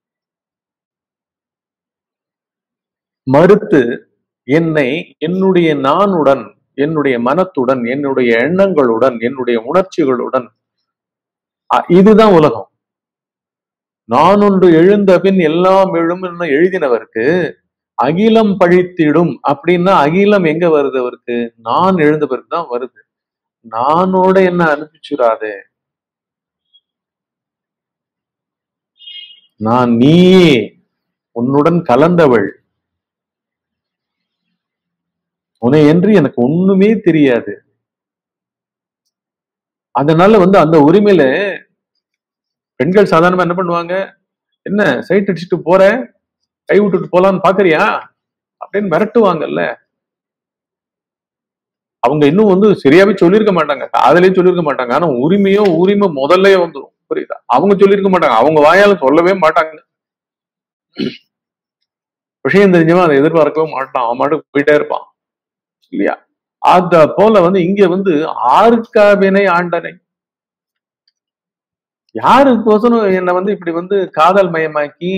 மறுத்து என்னை என்னுடைய நானுடன் என்னுடைய மனத்துடன் என்னுடைய எண்ணங்களுடன் என்னுடைய உணர்ச்சிகளுடன் அ- இதுதான் உலகம் நான் ஒன்று எழுந்த பின் எல்லாம் எழும் எழுதினவருக்கு அகிலம் பழித்திடும் அப்படின்னா அகிலம் எங்க வருது அவருக்கு நான் எழுந்த பிறகு தான் வருது நானோட என்ன அனுப்பிச்சுடாதே நான் நீயே உன்னுடன் கலந்தவள் உன்னை என்று எனக்கு ஒண்ணுமே தெரியாது அதனால வந்து அந்த உரிமையில பெண்கள் சாதாரணமா என்ன பண்ணுவாங்க என்ன சைட் அடிச்சுட்டு போற கை விட்டுட்டு போலான்னு பாக்குறியா அப்படின்னு மிரட்டுவாங்கல்ல அவங்க இன்னும் வந்து சரியாவே சொல்லியிருக்க மாட்டாங்க காதலே சொல்லியிருக்க மாட்டாங்க ஆனா உரிமையோ உரிமை முதல்ல வந்துடும் புரியுதா அவங்க சொல்லியிருக்க மாட்டாங்க அவங்க வாயால சொல்லவே மாட்டாங்க விஷயம் தெரிஞ்சவன் அதை எதிர்பார்க்கவே மாட்டான் அவன் மாட்டுக்கு போயிட்டே இருப்பான் இல்லையா அத போல வந்து இங்க வந்து ஆர்காவினை ஆண்டனை யாருக்கோசரம் என்னை வந்து இப்படி வந்து காதல் மயமாக்கி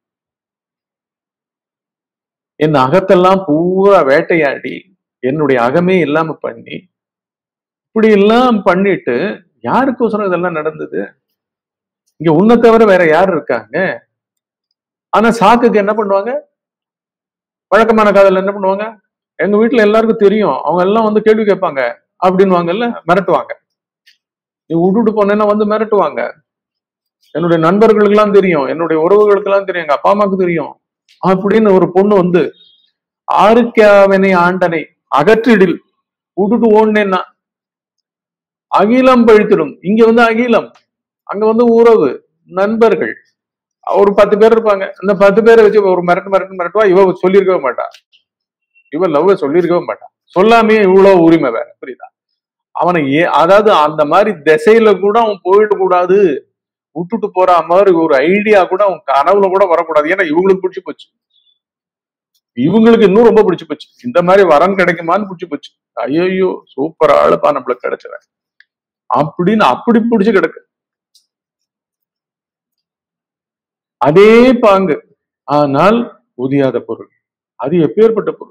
என் அகத்தெல்லாம் பூரா வேட்டையாடி என்னுடைய அகமே இல்லாம பண்ணி இப்படி எல்லாம் பண்ணிட்டு யாருக்கோசரம் இதெல்லாம் நடந்தது இங்க உன்னை தவிர வேற யார் இருக்காங்க ஆனா சாக்குக்கு என்ன பண்ணுவாங்க வழக்கமான காதல் என்ன பண்ணுவாங்க எங்க வீட்டுல எல்லாருக்கும் தெரியும் அவங்க எல்லாம் வந்து கேள்வி கேட்பாங்க அப்படின்வாங்கல்ல மிரட்டுவாங்க நீ விட்டுட்டு போனேன்னா வந்து மிரட்டுவாங்க என்னுடைய நண்பர்களுக்கு எல்லாம் தெரியும் என்னுடைய உறவுகளுக்கு எல்லாம் தெரியும் எங்க அப்பா அம்மாவுக்கு தெரியும் அப்படின்னு ஒரு பொண்ணு வந்து ஆருக்கியாவினை ஆண்டனை அகற்றிடில் விட்டுட்டு ஓடுனேன்னா அகிலம் பழித்திடும் இங்க வந்து அகிலம் அங்க வந்து உறவு நண்பர்கள் ஒரு பத்து பேர் இருப்பாங்க இந்த பத்து பேரை வச்சு ஒரு மிரட்டு மிரட்டு மிரட்டுவா இவ சொல்லியிருக்கவே மாட்டா இவ லவ் சொல்லியிருக்கவே மாட்டான் சொல்லாமே இவ்வளவு உரிமை வேற புரியுதா அவனை ஏ அதாவது அந்த மாதிரி திசையில கூட அவன் போயிட கூடாது விட்டுட்டு போற மாதிரி ஒரு ஐடியா கூட அவன் கனவுல கூட வரக்கூடாது ஏன்னா இவங்களுக்கு பிடிச்சு போச்சு இவங்களுக்கு இன்னும் ரொம்ப பிடிச்சு போச்சு இந்த மாதிரி வரம் கிடைக்குமான்னு பிடிச்சு போச்சு ஐயோ சூப்பர் ஆளுப்பா நம்மளுக்கு கிடைச்சவன் அப்படின்னு அப்படி பிடிச்சு கிடக்கு அதே பாங்கு ஆனால் உதியாத பொருள் அது எப்பேற்பட்ட பொருள்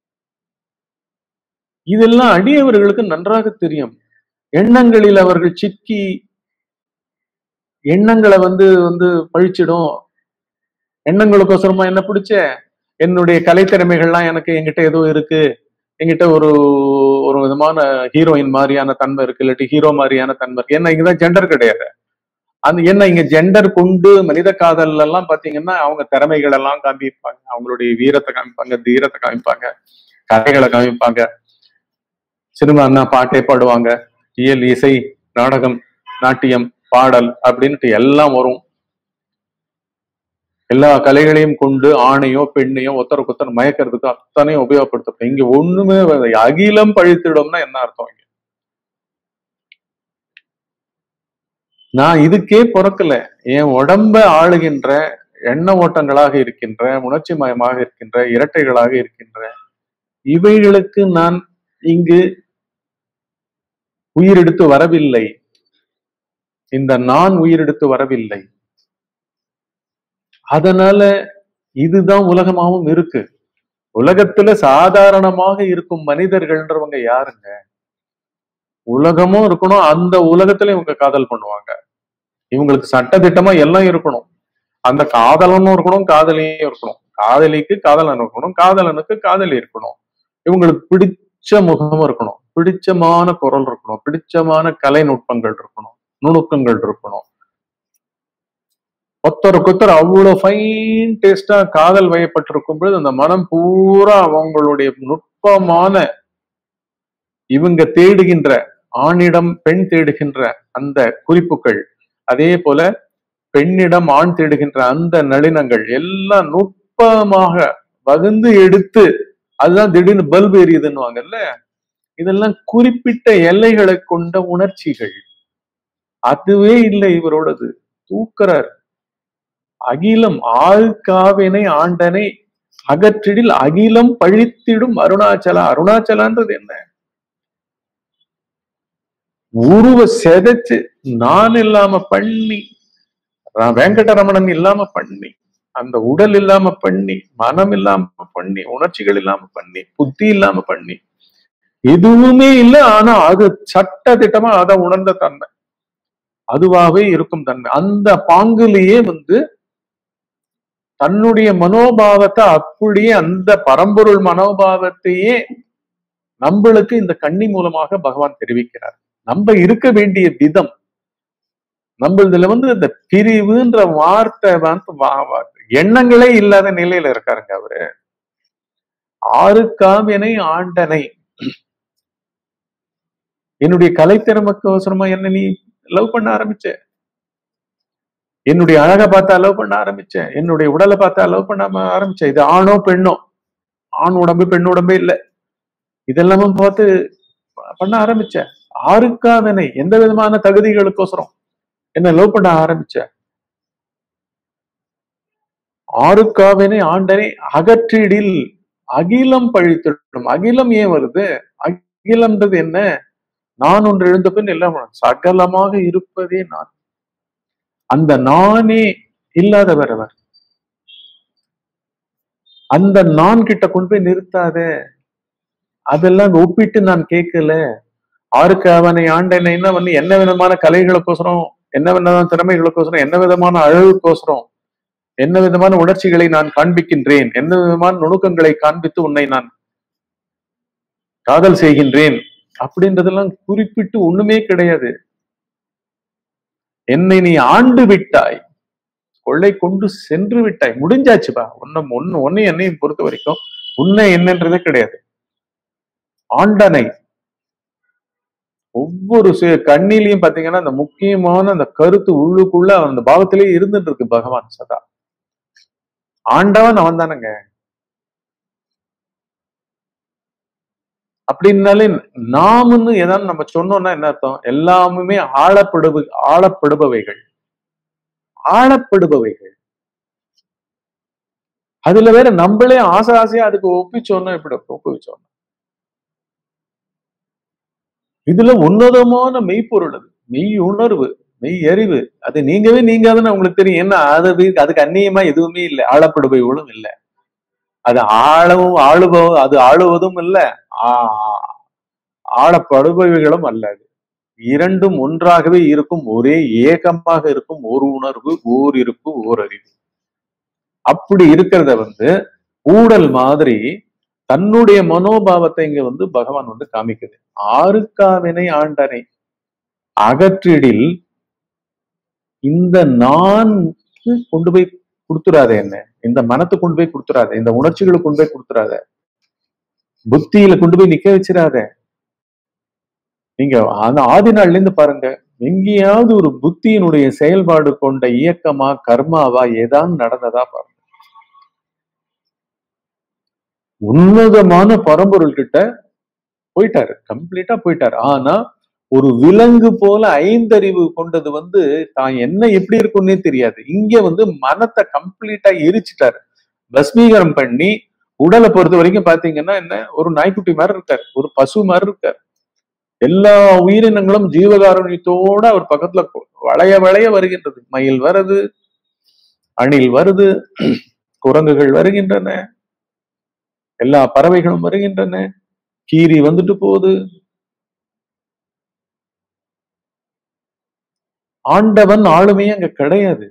இதெல்லாம் அடியவர்களுக்கு நன்றாக தெரியும் எண்ணங்களில் அவர்கள் சிக்கி எண்ணங்களை வந்து வந்து பழிச்சிடும் எண்ணங்களுக்கோசரமா என்ன பிடிச்ச என்னுடைய கலைத்திறமைகள்லாம் எனக்கு என்கிட்ட ஏதோ இருக்கு என்கிட்ட ஒரு ஒரு விதமான ஹீரோயின் மாதிரியான தன்மை இருக்கு இல்லாட்டி ஹீரோ மாதிரியான தன்மை இருக்கு ஏன்னா இங்கதான் ஜெண்டர் கிடையாது அந்த என்ன இங்க ஜெண்டர் கொண்டு மனித காதல் எல்லாம் பாத்தீங்கன்னா அவங்க திறமைகள் எல்லாம் காமிப்பாங்க அவங்களுடைய வீரத்தை காமிப்பாங்க தீரத்தை காமிப்பாங்க கதைகளை காமிப்பாங்க சினிமான்னா பாட்டே பாடுவாங்க இயல் இசை நாடகம் நாட்டியம் பாடல் அப்படின்ட்டு எல்லாம் வரும் எல்லா கலைகளையும் கொண்டு ஆணையோ பெண்ணையோ ஒருத்தருக்கு ஒருத்தர் மயக்கிறதுக்கு அத்தனையும் உபயோகப்படுத்தப்படும் இங்க ஒண்ணுமே வ- அகிலம் பழித்திடும்னா என்ன அர்த்தம் இங்க நான் இதுக்கே பிறக்கல என் உடம்ப ஆளுகின்ற எண்ண ஓட்டங்களாக இருக்கின்ற உணர்ச்சி மயமாக இருக்கின்ற இரட்டைகளாக இருக்கின்ற இவைகளுக்கு நான் இங்கு உயிரெடுத்து வரவில்லை இந்த நான் உயிரெடுத்து வரவில்லை அதனால இதுதான் உலகமாவும் இருக்கு உலகத்துல சாதாரணமாக இருக்கும் மனிதர்கள்ன்றவங்க யாருங்க உலகமும் இருக்கணும் அந்த உலகத்துல இவங்க காதல் பண்ணுவாங்க இவங்களுக்கு சட்டதிட்டமா எல்லாம் இருக்கணும் அந்த காதலனும் இருக்கணும் காதலியும் இருக்கணும் காதலிக்கு காதலன் இருக்கணும் காதலனுக்கு காதலி இருக்கணும் இவங்களுக்கு பிடிச்ச முகம் இருக்கணும் பிடிச்சமான குரல் இருக்கணும் பிடிச்சமான கலை நுட்பங்கள் இருக்கணும் நுணுக்கங்கள் இருக்கணும் ஒருத்தருக்கு ஒருத்தர் அவ்வளவு ஃபைன் டேஸ்டா காதல் வயப்பட்டிருக்கும் பொழுது அந்த மனம் பூரா அவங்களுடைய நுட்பமான இவங்க தேடுகின்ற ஆணிடம் பெண் தேடுகின்ற அந்த குறிப்புகள் அதே போல பெண்ணிடம் ஆண் தேடுகின்ற அந்த நளினங்கள் எல்லாம் நுட்பமாக வகுந்து எடுத்து அதுதான் திடீர்னு பல்பு எரியுதுன்னுவாங்கல்ல இதெல்லாம் குறிப்பிட்ட எல்லைகளை கொண்ட உணர்ச்சிகள் அதுவே இல்லை இவரோடது தூக்குறார் அகிலம் ஆழ்காவினை ஆண்டனை அகற்றிடில் அகிலம் பழித்திடும் அருணாச்சலா அருணாச்சலான்றது என்ன உருவ செதைச்சு நான் இல்லாம பண்ணி ர- வெங்கடரமணன் இல்லாம பண்ணி அந்த உடல் இல்லாம பண்ணி மனம் இல்லாம பண்ணி உணர்ச்சிகள் இல்லாம பண்ணி புத்தி இல்லாம பண்ணி எதுவுமே இல்லை ஆனா அது சட்ட திட்டமா அதை உணர்ந்த தன்மை அதுவாகவே இருக்கும் தன்மை அந்த பாங்கிலேயே வந்து தன்னுடைய மனோபாவத்தை அப்படியே அந்த பரம்பொருள் மனோபாவத்தையே நம்மளுக்கு இந்த கண்ணி மூலமாக பகவான் தெரிவிக்கிறார் நம்ம இருக்க வேண்டிய விதம் நம்மளதுல வந்து இந்த பிரிவுன்ற வார்த்தை வந்து வா- வா- எண்ணங்களே இல்லாத நிலையில இருக்காருங்க அவரு ஆறுக்காவினை ஆண்டனை என்னுடைய கலைத்திறமைக்கு அவசரமா என்ன நீ லவ் பண்ண ஆரம்பிச்ச என்னுடைய அழகை பார்த்தா லவ் பண்ண ஆரம்பிச்சேன் என்னுடைய உடலை பார்த்தா லவ் பண்ணாம ஆரம்பிச்சேன் இது ஆணோ பெண்ணோ ஆண் உடம்பு பெண் உடம்பே இல்லை இதெல்லாமும் பார்த்து பண்ண ஆரம்பிச்சேன் ஆறுக்காதனை எந்த விதமான தகுதிகளுக்கோசரம் என்ன லவ் பண்ண ஆரம்பிச்சேன் ஆறுக்காவினை ஆண்டனை அகற்றிடில் அகிலம் பழித்திடும் அகிலம் ஏன் வருது அகிலம்ன்றது என்ன நான் ஒன்று எழுந்த பின் எல்லாம் சகலமாக இருப்பதே நான் அந்த நானே இல்லாதவர் அவர் அந்த நான் கிட்ட கொண்டு போய் நிறுத்தாத அதெல்லாம் அங்க ஒப்பிட்டு நான் கேட்கல ஆருக்கு அவனை ஆண்டனைன்னா வந்து என்ன விதமான கலைகளுக்கோசரம் என்ன விதமான திறமைகளுக்கோசரம் என்ன விதமான அழகுக்கோசரம் என்ன விதமான உணர்ச்சிகளை நான் காண்பிக்கின்றேன் என்ன விதமான நுணுக்கங்களை காண்பித்து உன்னை நான் காதல் செய்கின்றேன் அப்படின்றதெல்லாம் குறிப்பிட்டு ஒண்ணுமே கிடையாது என்னை நீ ஆண்டு விட்டாய் கொள்ளை கொண்டு சென்று விட்டாய் முடிஞ்சாச்சுப்பா உன்னை ஒன்னு ஒன்னு என்னையும் பொறுத்த வரைக்கும் உன்னை என்னன்றதே கிடையாது ஆண்டனை ஒவ்வொரு சு- கண்ணிலையும் பாத்தீங்கன்னா அந்த முக்கியமான அந்த கருத்து உள்ளுக்குள்ள அந்த பாவத்திலேயே இருந்துட்டு இருக்கு பகவான் சதா ஆண்டவன் அவன் தானங்க அப்படின்னாலே நாம்னு ஏதாவது நம்ம சொன்னோம்னா என்ன அர்த்தம் எல்லாமுமே ஆழப்படுப ஆழப்படுபவைகள் ஆழப்படுபவைகள் அதுல வேற நம்மளே ஆசை ஆசையா அதுக்கு ஒப்பிச்சோன்னா இப்படி ஒப்புவிச்சோம் இதுல உன்னதமான மெய்ப்பொருள் அது மெய் உணர்வு மெய் அறிவு அது நீங்கவே நீங்காதுன்னு உங்களுக்கு தெரியும் என்ன அது வி- அதுக்கு அந்நியமா எதுவுமே இல்லை ஆழப்படுபவைகளும் இல்லை அது ஆழவும் ஆளுபவ அது ஆளுவதும் இல்லை ஆ- ஆழப்படுபவைகளும் அல்ல அது இரண்டும் ஒன்றாகவே இருக்கும் ஒரே ஏகமாக இருக்கும் ஒரு உணர்வு ஓர் இருப்பு ஓர் அறிவு அப்படி இருக்கிறத வந்து ஊடல் மாதிரி தன்னுடைய மனோபாவத்தை இங்க வந்து பகவான் வந்து காமிக்குது ஆறுக்காவினை ஆண்டனை அகற்றிடில் இந்த நான் கொண்டு போய் கொடுத்துறாத என்ன இந்த மனத்தை கொண்டு போய் கொடுத்துறாத இந்த உணர்ச்சிகளை கொண்டு போய் கொடுத்துறாத புத்தியில கொண்டு போய் நிக்க வச்சிடாத நீங்க அந்த ஆதி நாள்ல இருந்து பாருங்க எங்கேயாவது ஒரு புத்தியினுடைய செயல்பாடு கொண்ட இயக்கமா கர்மாவா ஏதாவது நடந்ததா பாருங்க உன்னதமான பரம்பொருள் கிட்ட போயிட்டாரு கம்ப்ளீட்டா போயிட்டாரு ஆனா ஒரு விலங்கு போல ஐந்தறிவு கொண்டது வந்து தான் என்ன எப்படி இருக்குன்னே தெரியாது இங்க வந்து மனத்தை கம்ப்ளீட்டா எரிச்சிட்டாரு பஸ்மீகரம் பண்ணி உடலை பொறுத்த வரைக்கும் பாத்தீங்கன்னா என்ன ஒரு நாய்க்குட்டி மாதிரி இருக்காரு ஒரு பசு மாதிரி இருக்காரு எல்லா உயிரினங்களும் ஜீவகாருண்யத்தோட அவர் பக்கத்துல கொ- வளைய வளைய வருகின்றது மயில் வருது அணில் வருது குரங்குகள் வருகின்றன எல்லா பறவைகளும் வருகின்றன கீரி வந்துட்டு போகுது ஆண்டவன் ஆளுமையே அங்க கிடையாது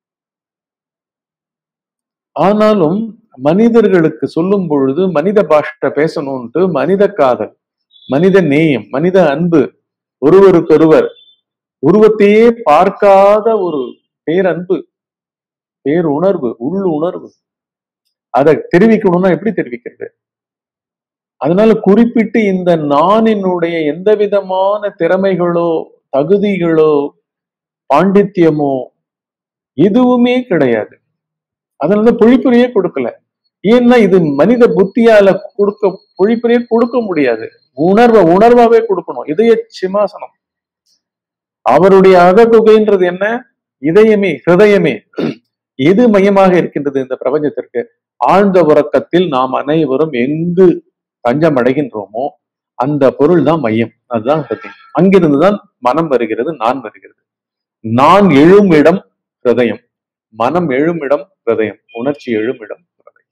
ஆனாலும் மனிதர்களுக்கு சொல்லும் பொழுது மனித பாஷை பேசணும்ட்டு மனித காதல் மனித நேயம் மனித அன்பு ஒருவருக்கொருவர் உருவத்தையே பார்க்காத ஒரு பேரன்பு பேருணர்வு உள் உணர்வு அதை தெரிவிக்கணும்னா எப்படி தெரிவிக்கிறது அதனால குறிப்பிட்டு இந்த நானினுடைய எந்த விதமான திறமைகளோ தகுதிகளோ பாண்டித்யமோ எதுவுமே கிடையாது அதனால பொழிப்புரையே கொடுக்கல ஏன்னா இது மனித புத்தியால கொடுக்க பொழிப்புரையே கொடுக்க முடியாது உணர்வை உணர்வாவே கொடுக்கணும் இதய சிமாசனம் அவருடைய அககுகைன்றது என்ன இதயமே ஹிருதயமே எது மையமாக இருக்கின்றது இந்த பிரபஞ்சத்திற்கு ஆழ்ந்த உறக்கத்தில் நாம் அனைவரும் எங்கு தஞ்சம் அடைகின்றோமோ அந்த பொருள் தான் மையம் அதுதான் சத்தியம் அங்கிருந்துதான் மனம் வருகிறது நான் வருகிறது நான் எழும் இடம் ஹிருதயம் மனம் எழும் இடம் ஹிருதயம் உணர்ச்சி எழும் இடம் ஹிருதயம்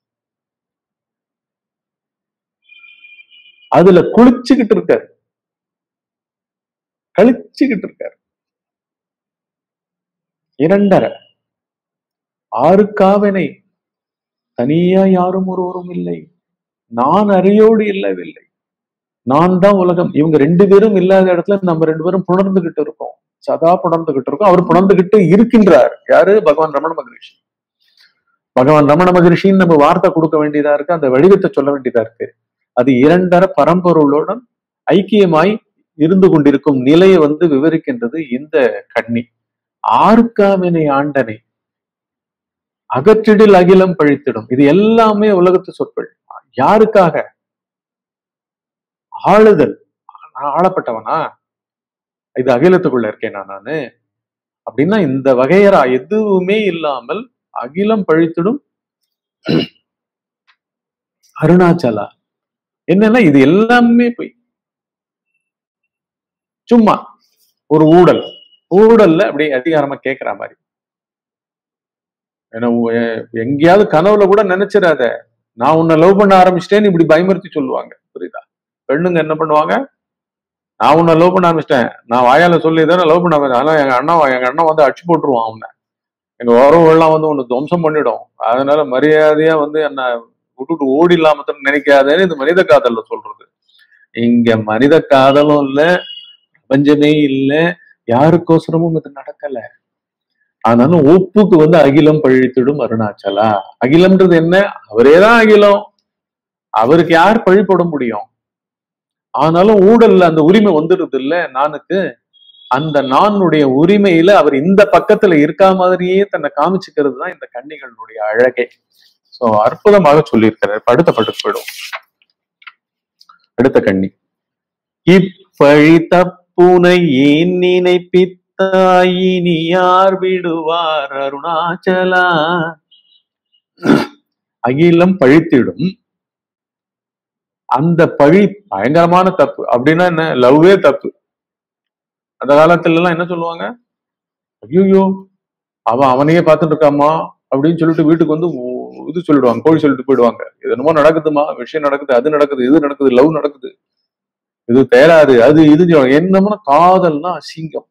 அதுல குளிச்சுக்கிட்டு இருக்காரு கழிச்சுக்கிட்டு இருக்காரு இரண்டரை ஆறுக்காவனை தனியா யாரும் ஒருவரும் இல்லை நான் அறியோடு இல்லவில்லை நான் தான் உலகம் இவங்க ரெண்டு பேரும் இல்லாத இடத்துல நம்ம ரெண்டு பேரும் புணர்ந்துகிட்டு இருக்கோம் சதா புணர்ந்துகிட்டு இருக்கோம் அவர் புணர்ந்துகிட்டு இருக்கின்றார் யாரு பகவான் ரமண மகரிஷி பகவான் ரமண மகரிஷின்னு நம்ம வார்த்தை கொடுக்க வேண்டியதா இருக்கு அந்த வடிவத்தை சொல்ல வேண்டியதா இருக்கு அது இரண்டர பரம்பொருளுடன் ஐக்கியமாய் இருந்து கொண்டிருக்கும் நிலையை வந்து விவரிக்கின்றது இந்த கண்ணி ஆர்காவினை ஆண்டனை அகற்றிடில் அகிலம் பழித்திடும் இது எல்லாமே உலகத்து சொற்கள் யாருக்காக ஆளுதல் நான் ஆளப்பட்டவனா இது அகிலத்துக்குள்ள இருக்கேனா நானு அப்படின்னா இந்த வகையரா எதுவுமே இல்லாமல் அகிலம் பழித்திடும் அருணாச்சலா என்னன்னா இது எல்லாமே போய் சும்மா ஒரு ஊடல் ஊடல்ல அப்படியே அதிகாரமா கேட்கிற மாதிரி ஏன்னா உ- எ- எங்கேயாவது கனவுல கூட நினைச்சிடாத நான் உன்னை லவ் பண்ண ஆரம்பிச்சிட்டேன்னு இப்படி பயமுறுத்தி சொல்லுவாங்க புரியுதா பெண்ணுங்க என்ன பண்ணுவாங்க நான் உன்னை லவ் பண்ண ஆரம்பிச்சிட்டேன் நான் வாயால சொல்லி தானே லவ் பண்ண ஆரம்பிச்சேன். ஆனா எங்க அண்ணா எங்க அண்ணன் வந்து அடிச்சு போட்டுருவான் அவனை எங்க உறவுகள்லாம் வந்து உன்னை துவம்சம் பண்ணிடும் அதனால மரியாதையா வந்து என்ன விட்டுட்டு ஓடிடலாம நினைக்காதேன்னு இது மனித காதல்ல சொல்றது இங்க மனித காதலும் இல்ல பிரபஞ்சமே இல்ல யாருக்கோசரமும் இது நடக்கல ஆனாலும் ஒப்புக்கு வந்து அகிலம் பழித்திடும் அருணாச்சலா அகிலம்ன்றது என்ன அவரேதான் அகிலம் அவருக்கு யார் பழி போட முடியும் ஆனாலும் ஊழல்ல அந்த உரிமை வந்துடுது இல்ல நானுக்கு அந்த நானுடைய உரிமையில அவர் இந்த பக்கத்துல இருக்கா மாதிரியே தன்னை காமிச்சுக்கிறது தான் இந்த கன்னிகளுடைய அழகே சோ அற்புதமாக சொல்லியிருக்கிறார் இப்ப அடுத்த பட்டுக்கு போயிடும் அடுத்த கண்ணி இப்பழி தப்புனை ஏன் நினைப்பித்தாயினி யார் விடுவார் அருணாச்சலா அகிலம் பழித்திடும் அந்த பழி பயங்கரமான தப்பு அப்படின்னா என்ன லவ்வே தப்பு அந்த காலத்துல எல்லாம் என்ன சொல்லுவாங்க ஐயோ அவன் அவனையே பார்த்துட்டு இருக்காமா அப்படின்னு சொல்லிட்டு வீட்டுக்கு வந்து ஊ- இது சொல்லிடுவாங்க கோழி சொல்லிட்டு போயிடுவாங்க இது என்னமோ நடக்குதுமா விஷயம் நடக்குது அது நடக்குது இது நடக்குது லவ் நடக்குது இது தேராது அது இது சொல்லுவாங்க. என்னமோ காதல்னா அசிங்கம்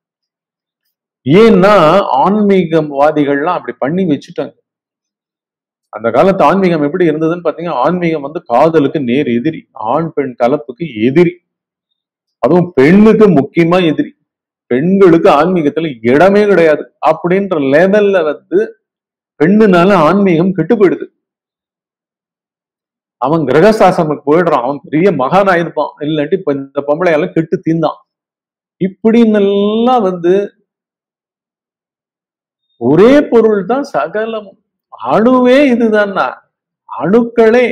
ஏன்னா ஆன்மீகவாதிகள்லாம் அப்படி பண்ணி வச்சுட்டாங்க அந்த காலத்து ஆன்மீகம் எப்படி இருந்ததுன்னு பாத்தீங்கன்னா ஆன்மீகம் வந்து காதலுக்கு நேர் எதிரி ஆண் பெண் கலப்புக்கு எதிரி அதுவும் பெண்ணுக்கு முக்கியமா எதிரி பெண்களுக்கு ஆன்மீகத்துல இடமே கிடையாது அப்படின்ற லெவல்ல வந்து பெண்ணுனால ஆன்மீகம் கெட்டு போயிடுது அவன் கிரகசாசனுக்கு போயிடுறான் அவன் பெரிய மகான் ஆயிருப்பான் இல்லாட்டி இப்ப இந்த பொம்பளையால கெட்டு தீந்தான் இப்படின்னு எல்லாம் வந்து ஒரே பொருள் தான் சகலமும் அணுவே இதுதான்னா அணுக்களே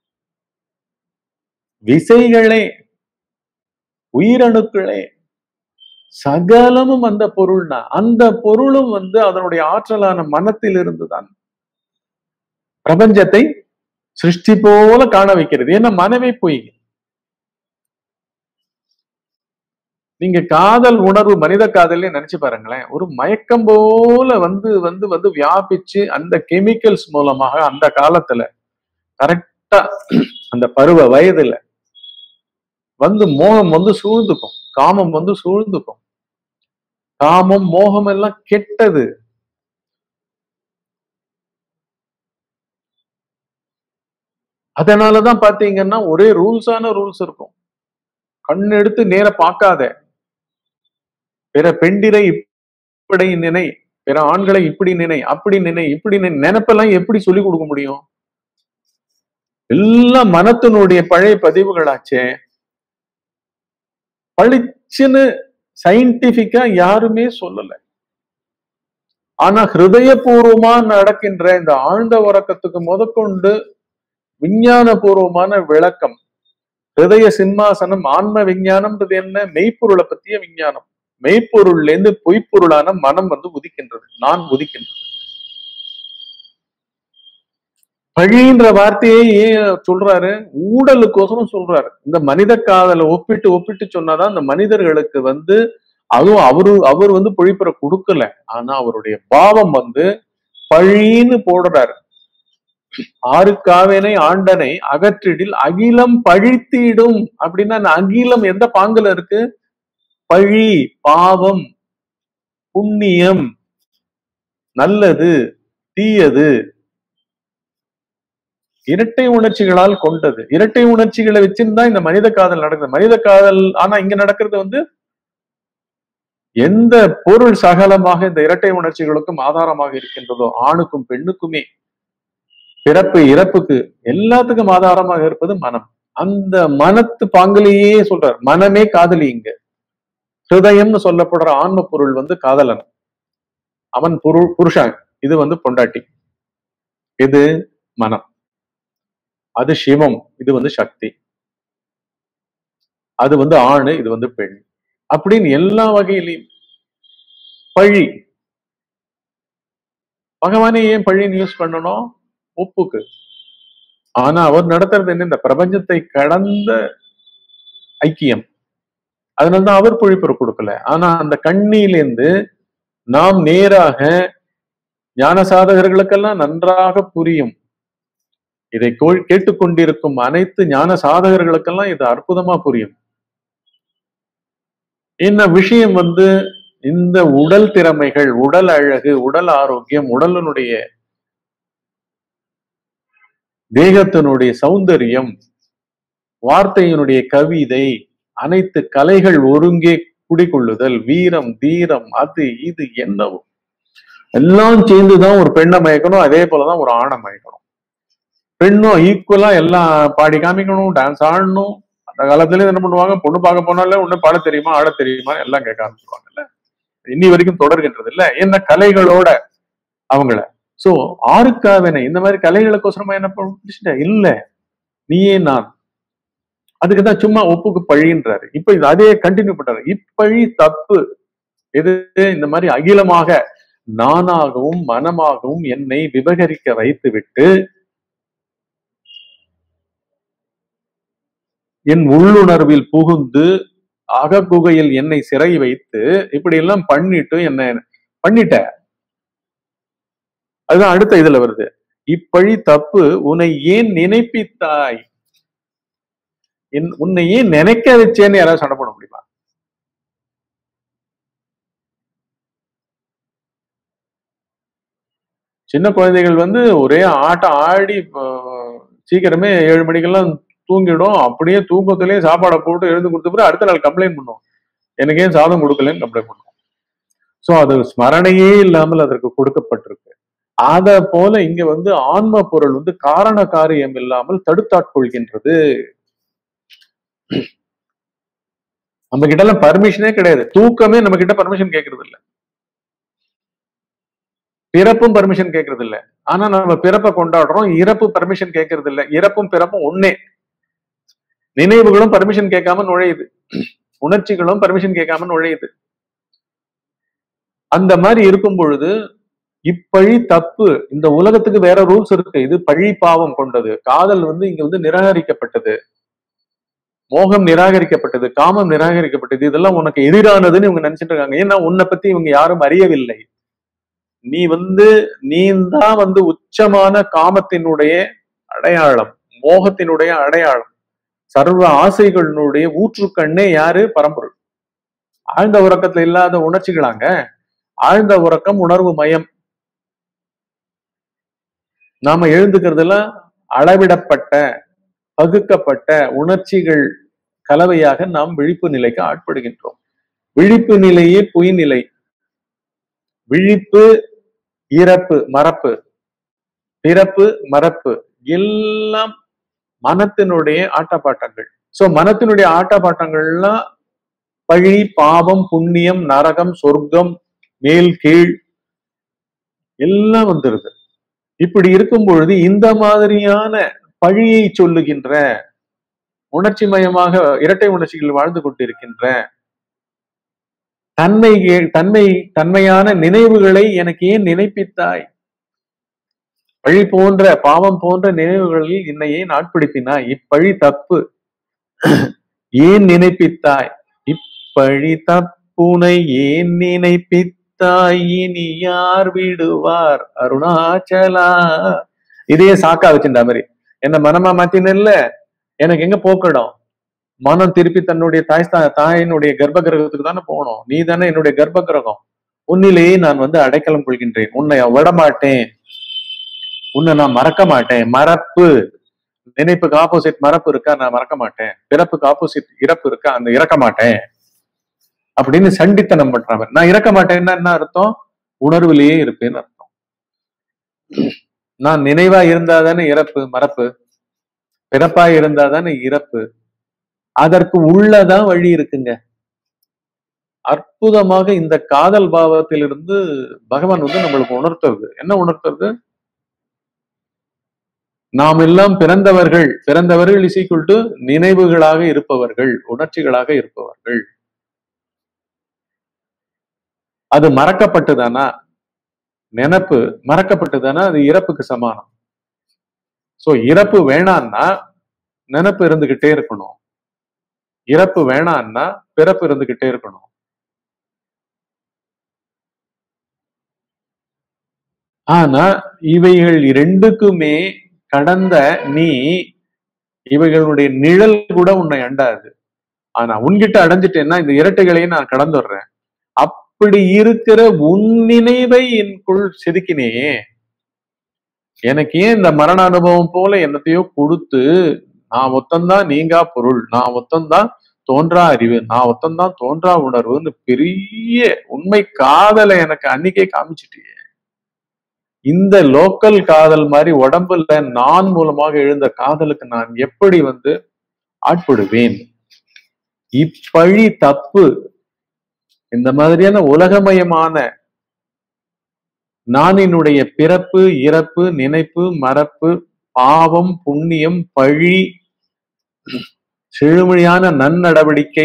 விசைகளே உயிரணுக்களே சகலமும் அந்த பொருள்னா அந்த பொருளும் வந்து அதனுடைய ஆற்றலான மனத்தில் இருந்துதான் பிரபஞ்சத்தை சிருஷ்டி போல காண வைக்கிறது ஏன்னா மனமே பொய் நீங்க காதல் உணர்வு மனித காதல்லே நினைச்சு பாருங்களேன் ஒரு மயக்கம் போல வந்து வந்து வந்து வியாபிச்சு அந்த கெமிக்கல்ஸ் மூலமாக அந்த காலத்துல கரெக்டா அந்த பருவ வயதுல வந்து மோகம் வந்து சூழ்ந்துக்கும் காமம் வந்து சூழ்ந்துக்கும் காமம் மோகம் எல்லாம் கெட்டது அதனாலதான் பாத்தீங்கன்னா ஒரே ரூல்ஸான ரூல்ஸ் இருக்கும் கண் எடுத்து நேர பார்க்காத பிற பெண்டிரை இப்படி நினை பிற ஆண்களை இப்படி நினை அப்படி நினை இப்படி நினை நினைப்பெல்லாம் எப்படி சொல்லி கொடுக்க முடியும் எல்லாம் மனத்தினுடைய பழைய பதிவுகளாச்சே பளிச்சுன்னு சயின்டிபிக்கா யாருமே சொல்லல ஆனா ஹிருதயபூர்வமா நடக்கின்ற இந்த ஆழ்ந்த உறக்கத்துக்கு முதற்கொண்டு விஞ்ஞான பூர்வமான விளக்கம் ஹிருதய சிம்மாசனம் ஆன்ம விஞ்ஞானம்ன்றது என்ன மெய்ப்பொருளை பத்திய விஞ்ஞானம் மெய்ப்பொருள்ல இருந்து பொய்ப்பொருளான மனம் வந்து உதிக்கின்றது நான் உதிக்கின்றது பழின்ற வார்த்தையை ஏன் சொல்றாரு ஊடலுக்கோசரம் சொல்றாரு இந்த மனித காதலை ஒப்பிட்டு ஒப்பிட்டு சொன்னாதான் இந்த மனிதர்களுக்கு வந்து அதுவும் அவரு அவர் வந்து பொழிப்புற கொடுக்கல ஆனா அவருடைய பாவம் வந்து பழின்னு போடுறாரு ஆறுக்காவேனை ஆண்டனை அகற்றிடில் அகிலம் பழித்திடும் அப்படின்னா அந்த அகிலம் எந்த பாங்குல இருக்கு பழி பாவம் புண்ணியம் நல்லது தீயது இரட்டை உணர்ச்சிகளால் கொண்டது இரட்டை உணர்ச்சிகளை வச்சிருந்தா இந்த மனித காதல் நடக்குது மனித காதல் ஆனா இங்க நடக்கிறது வந்து எந்த பொருள் சகலமாக இந்த இரட்டை உணர்ச்சிகளுக்கும் ஆதாரமாக இருக்கின்றதோ ஆணுக்கும் பெண்ணுக்குமே பிறப்பு இறப்புக்கு எல்லாத்துக்கும் ஆதாரமாக இருப்பது மனம் அந்த மனத்து பாங்கிலேயே சொல்றார் மனமே காதலி இங்க ஹிருதயம்னு சொல்லப்படுற ஆன்ம பொருள் வந்து காதலன் அவன் புரு புருஷன் இது வந்து பொண்டாட்டி இது மனம் அது சிவம் இது வந்து சக்தி அது வந்து ஆணு இது வந்து பெண் அப்படின்னு எல்லா வகையிலையும் பழி பகவானே ஏன் பழின்னு யூஸ் பண்ணணும் ஒப்புக்கு ஆனா அவர் நடத்துறது என்ன இந்த பிரபஞ்சத்தை கடந்த ஐக்கியம் அதனாலதான் அவர் பொழிப்புற கொடுக்கல ஆனா அந்த கண்ணியிலேருந்து நாம் நேராக ஞான சாதகர்களுக்கெல்லாம் நன்றாக புரியும் இதை கோ- கேட்டுக்கொண்டிருக்கும் அனைத்து ஞான சாதகர்களுக்கெல்லாம் இது அற்புதமா புரியும் என்ன விஷயம் வந்து இந்த உடல் திறமைகள் உடல் அழகு உடல் ஆரோக்கியம் உடலினுடைய தேகத்தினுடைய சௌந்தரியம் வார்த்தையினுடைய கவிதை அனைத்து கலைகள் ஒருங்கே குடிக்கொள்ளுதல் வீரம் தீரம் அது இது என்னவோ எல்லாம் சேர்ந்துதான் ஒரு பெண்ணை மயக்கணும் அதே போலதான் ஒரு ஆணை மயக்கணும் பெண்ணும் ஈக்குவலா எல்லாம் பாடி காமிக்கணும் டான்ஸ் ஆடணும் அந்த காலத்துல என்ன பண்ணுவாங்க பொண்ணு பார்க்க போனாலே ஒண்ணு பாட தெரியுமா ஆட தெரியுமா எல்லாம் கேட்க ஆரம்பிச்சிருவாங்கல்ல இன்னி வரைக்கும் தொடர்கின்றது இல்ல என்ன கலைகளோட அவங்கள சோ ஆறுக்காவினை இந்த மாதிரி கலைகளுக்கோசரமா என்ன பிடிச்சிட்ட இல்ல நீயே நான் அதுக்குதான் சும்மா ஒப்புக்கு பழின்றாரு இப்ப இது அதே கண்டினியூ பண்றாரு இப்பழி தப்பு எது இந்த மாதிரி அகிலமாக நானாகவும் மனமாகவும் என்னை விபகரிக்க வைத்து விட்டு என் உள்ளுணர்வில் புகுந்து அககுகையில் என்னை சிறை வைத்து இப்படி எல்லாம் பண்ணிட்டு என்ன பண்ணிட்ட அதுதான் அடுத்த இதுல வருது இப்பழி தப்பு உன்னை ஏன் நினைப்பித்தாய் என் உன்னை ஏன் நினைக்க வச்சேன்னு யாராவது சண்டை போட முடியுமா சின்ன குழந்தைகள் வந்து ஒரே ஆட்டம் ஆடி அஹ், சீக்கிரமே ஏழு மணிக்கெல்லாம் தூங்கிடும் அப்படியே தூக்கத்திலேயே சாப்பாடை போட்டு எழுந்து கொடுத்த பிறகு அடுத்த நாள் கம்ப்ளைண்ட் பண்ணும் எனக்கு ஏன் சாதம் கொடுக்கலன்னு கம்ப்ளைண்ட் பண்ணும் சோ அது ஸ்மரணையே இல்லாமல் அதற்கு கொடுக்கப்பட்டிருக்கு அத போல இங்க வந்து ஆன்ம பொருள் வந்து காரண காரியம் இல்லாமல் தடுத்தாட்கொள்கின்றது நம்ம கிட்ட எல்லாம் பர்மிஷனே கிடையாது தூக்கமே நம்ம கிட்ட பர்மிஷன் கேட்கறது இல்ல பிறப்பும் பர்மிஷன் கேட்கறது இல்ல ஆனா நம்ம பிறப்பை கொண்டாடுறோம் இறப்பு பர்மிஷன் கேட்கறது இல்ல இறப்பும் பிறப்பும் ஒன்னே நினைவுகளும் பர்மிஷன் கேட்காம நுழையுது உணர்ச்சிகளும் பர்மிஷன் கேட்காம நுழையுது அந்த மாதிரி இருக்கும் பொழுது இப்பழி தப்பு இந்த உலகத்துக்கு வேற ரூல்ஸ் இருக்கு இது பழி பாவம் கொண்டது காதல் வந்து இங்க வந்து நிராகரிக்கப்பட்டது மோகம் நிராகரிக்கப்பட்டது காமம் நிராகரிக்கப்பட்டது இதெல்லாம் உனக்கு எதிரானதுன்னு இவங்க நினைச்சிட்டு இருக்காங்க ஏன்னா உன்னை பத்தி இவங்க யாரும் அறியவில்லை நீ வந்து நீ தான் வந்து உச்சமான காமத்தினுடைய அடையாளம் மோகத்தினுடைய அடையாளம் சர்வ ஆசைகளினுடைய ஊற்றுக்கண்ணே யாரு பரம்பொருள் ஆழ்ந்த உறக்கத்துல இல்லாத உணர்ச்சிகளாங்க ஆழ்ந்த உறக்கம் உணர்வு மயம் நாம எழுந்துக்கிறதுலாம் அளவிடப்பட்ட பகுக்கப்பட்ட உணர்ச்சிகள் கலவையாக நாம் விழிப்பு நிலைக்கு ஆட்படுகின்றோம் விழிப்பு நிலையே பொய் நிலை விழிப்பு இறப்பு மறப்பு பிறப்பு மறப்பு எல்லாம் மனத்தினுடைய ஆட்டப்பாட்டங்கள் சோ மனத்தினுடைய ஆட்டப்பாட்டங்கள்லாம் பழி பாவம் புண்ணியம் நரகம் சொர்க்கம் மேல் கீழ் எல்லாம் வந்துருது இப்படி இருக்கும் பொழுது இந்த மாதிரியான பழியை சொல்லுகின்ற உணர்ச்சி மயமாக இரட்டை உணர்ச்சிகள் வாழ்ந்து கொண்டிருக்கின்ற தன்மை தன்மை தன்மையான நினைவுகளை எனக்கு ஏன் நினைப்பித்தாய் பழி போன்ற பாவம் போன்ற நினைவுகளில் என்னை ஏன் ஆட்படுத்தினாய் இப்பழி தப்பு ஏன் நினைப்பித்தாய் இப்பழி தப்புனை ஏன் நினைப்பித்தாய் இனி யார் விடுவார் அருணாச்சலா இதையே சாக்கா வச்சுட்ட மாதிரி என்ன மனமா மாத்தின எனக்கு எங்க போக்கடம் மனம் திருப்பி தன்னுடைய தாய் ஸ்தா- தாயினுடைய கர்ப்ப கிரகத்துக்கு தானே போகணும் நீ தானே என்னுடைய கர்ப்ப கிரகம் உன்னிலேயே நான் வந்து அடைக்கலம் கொள்கின்றேன் உன்னை விடமாட்டேன் உன்னை நான் மறக்க மாட்டேன் மறப்பு நினைப்புக்கு ஆப்போசிட் மறப்பு இருக்கா நான் மறக்க மாட்டேன் பிறப்புக்கு ஆப்போசிட் இறப்பு இருக்கா அந்த இறக்க மாட்டேன் அப்படின்னு சண்டித்தனம் பண்றவன் நான் இறக்க மாட்டேன்னா என்ன அர்த்தம் உணர்விலேயே இருப்பேன்னு அர்த்தம் நான் நினைவா இருந்தாதானே இறப்பு மறப்பு பிறப்பா இருந்தாதானே இறப்பு அதற்கு உள்ளதான் வழி இருக்குங்க அற்புதமாக இந்த காதல் பாவத்திலிருந்து பகவான் வந்து நம்மளுக்கு உணர்த்துறது என்ன உணர்த்துறது நாம் எல்லாம் பிறந்தவர்கள் பிறந்தவர்கள் இசைக்குள் டு நினைவுகளாக இருப்பவர்கள் உணர்ச்சிகளாக இருப்பவர்கள் அது மறக்கப்பட்டுதானா நினப்பு மறக்கப்பட்டுதானா அது இறப்புக்கு சமானம் சோ இறப்பு வேணான்னா நினப்பு இருந்துகிட்டே இருக்கணும் இறப்பு வேணான்னா பிறப்பு இருந்துகிட்டே இருக்கணும் ஆனா இவைகள் இரண்டுக்குமே கடந்த நீ இவைகளுடைய நிழல் கூட உன்னை அண்டாது ஆனா உன்கிட்ட அடைஞ்சிட்டேன்னா இந்த இரட்டைகளையும் நான் கடந்துடுறேன் அப்படி இருக்கிற உன் நினைவை எனக்குள் செதுக்கினேயே எனக்கு ஏன் இந்த மரண அனுபவம் போல என்னத்தையோ கொடுத்து நான் ஒத்தந்தான் நீங்கா பொருள் நான் ஒத்தந்தான் தோன்றா அறிவு நான் ஒத்தந்தான் தோன்றா உணர்வுன்னு பெரிய உண்மை காதலை எனக்கு அன்னைக்கே காமிச்சிட்டியே இந்த லோக்கல் காதல் மாதிரி உடம்புல நான் மூலமாக எழுந்த காதலுக்கு நான் எப்படி வந்து ஆட்படுவேன் இப்பழி தப்பு இந்த மாதிரியான உலகமயமான நானினுடைய பிறப்பு இறப்பு நினைப்பு மறப்பு பாவம் புண்ணியம் பழி செழுமையான நன்னடவடிக்கை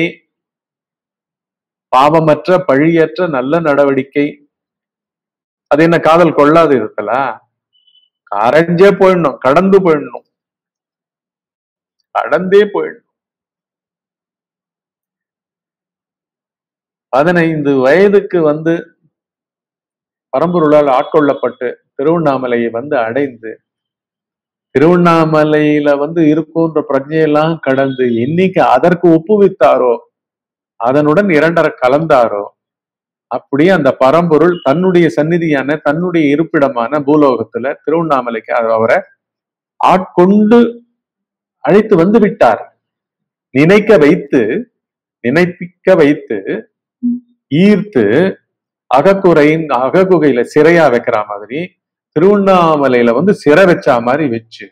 பாவமற்ற பழியற்ற நல்ல நடவடிக்கை அது என்ன காதல் கொள்ளாது இருக்கல கரைஞ்சே போயிடணும் கடந்து போயிடணும் கடந்தே போயிடணும் பதினைந்து வயதுக்கு வந்து பரம்பொருளால் ஆட்கொள்ளப்பட்டு திருவண்ணாமலையை வந்து அடைந்து திருவண்ணாமலையில வந்து இருக்குன்ற பிரஜையெல்லாம் கடந்து என்னைக்கு அதற்கு ஒப்புவித்தாரோ அதனுடன் இரண்டரை கலந்தாரோ அப்படியே அந்த பரம்பொருள் தன்னுடைய சந்நிதியான தன்னுடைய இருப்பிடமான பூலோகத்துல திருவண்ணாமலைக்கு அவரை ஆட்கொண்டு அழைத்து வந்து விட்டார் நினைக்க வைத்து நினைப்பிக்க வைத்து ஈர்த்து அகக்குறையின் அககுகையில சிறையா வைக்கிற மாதிரி திருவண்ணாமலையில வந்து சிறை வச்சா மாதிரி வச்சு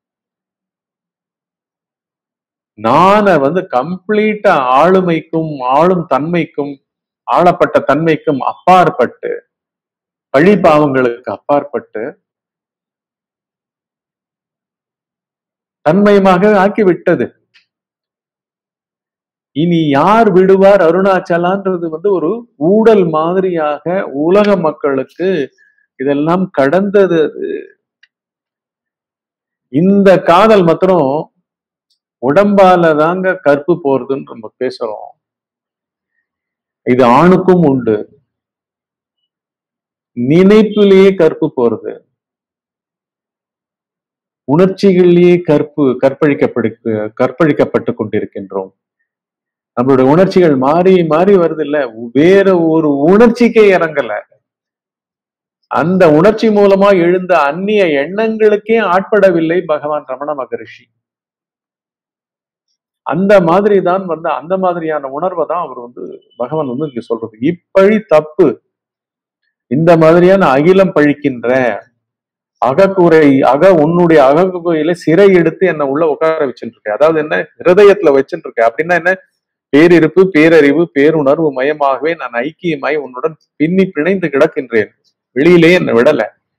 நானை வந்து கம்ப்ளீட்டா ஆளுமைக்கும் ஆளும் தன்மைக்கும் ஆளப்பட்ட தன்மைக்கும் அப்பாற்பட்டு பழி பாவங்களுக்கு அப்பாற்பட்டு தன்மயமாக ஆக்கிவிட்டது இனி யார் விடுவார் அருணாச்சலான்றது வந்து ஒரு ஊடல் மாதிரியாக உலக மக்களுக்கு இதெல்லாம் கடந்தது அது. இந்த காதல் மாத்திரம் உடம்பால தாங்க கற்பு போறதுன்னு நம்ம பேசுறோம் இது ஆணுக்கும் உண்டு நினைப்பிலேயே கற்பு போறது உணர்ச்சிகளிலேயே கற்பு கற்பழிக்கப்படு கற்பழிக்கப்பட்டு கொண்டிருக்கின்றோம் நம்மளுடைய உணர்ச்சிகள் மாறி மாறி வருது இல்ல வேற ஒரு உணர்ச்சிக்கே இறங்கல அந்த உணர்ச்சி மூலமா எழுந்த அந்நிய எண்ணங்களுக்கே ஆட்படவில்லை பகவான் ரமண மகரிஷி அந்த மாதிரி தான் வந்து அந்த மாதிரியான உணர்வை தான் அவர் வந்து பகவான் வந்து இங்க சொல்றது இப்பழி தப்பு இந்த மாதிரியான அகிலம் பழிக்கின்ற அகக்கூரை அக உன்னுடைய அகக்குறையில சிறை எடுத்து என்ன உள்ள உட்கார வச்சுட்டு இருக்க அதாவது என்ன ஹிருதயத்துல வச்சுட்டு இருக்க அப்படின்னா என்ன பேரிருப்பு பேரறிவு பேருணர்வு மயமாகவே நான் ஐக்கியமாய் உன்னுடன் பின்னி பிணைந்து கிடக்கின்றேன் வெளியிலே என்னை விடல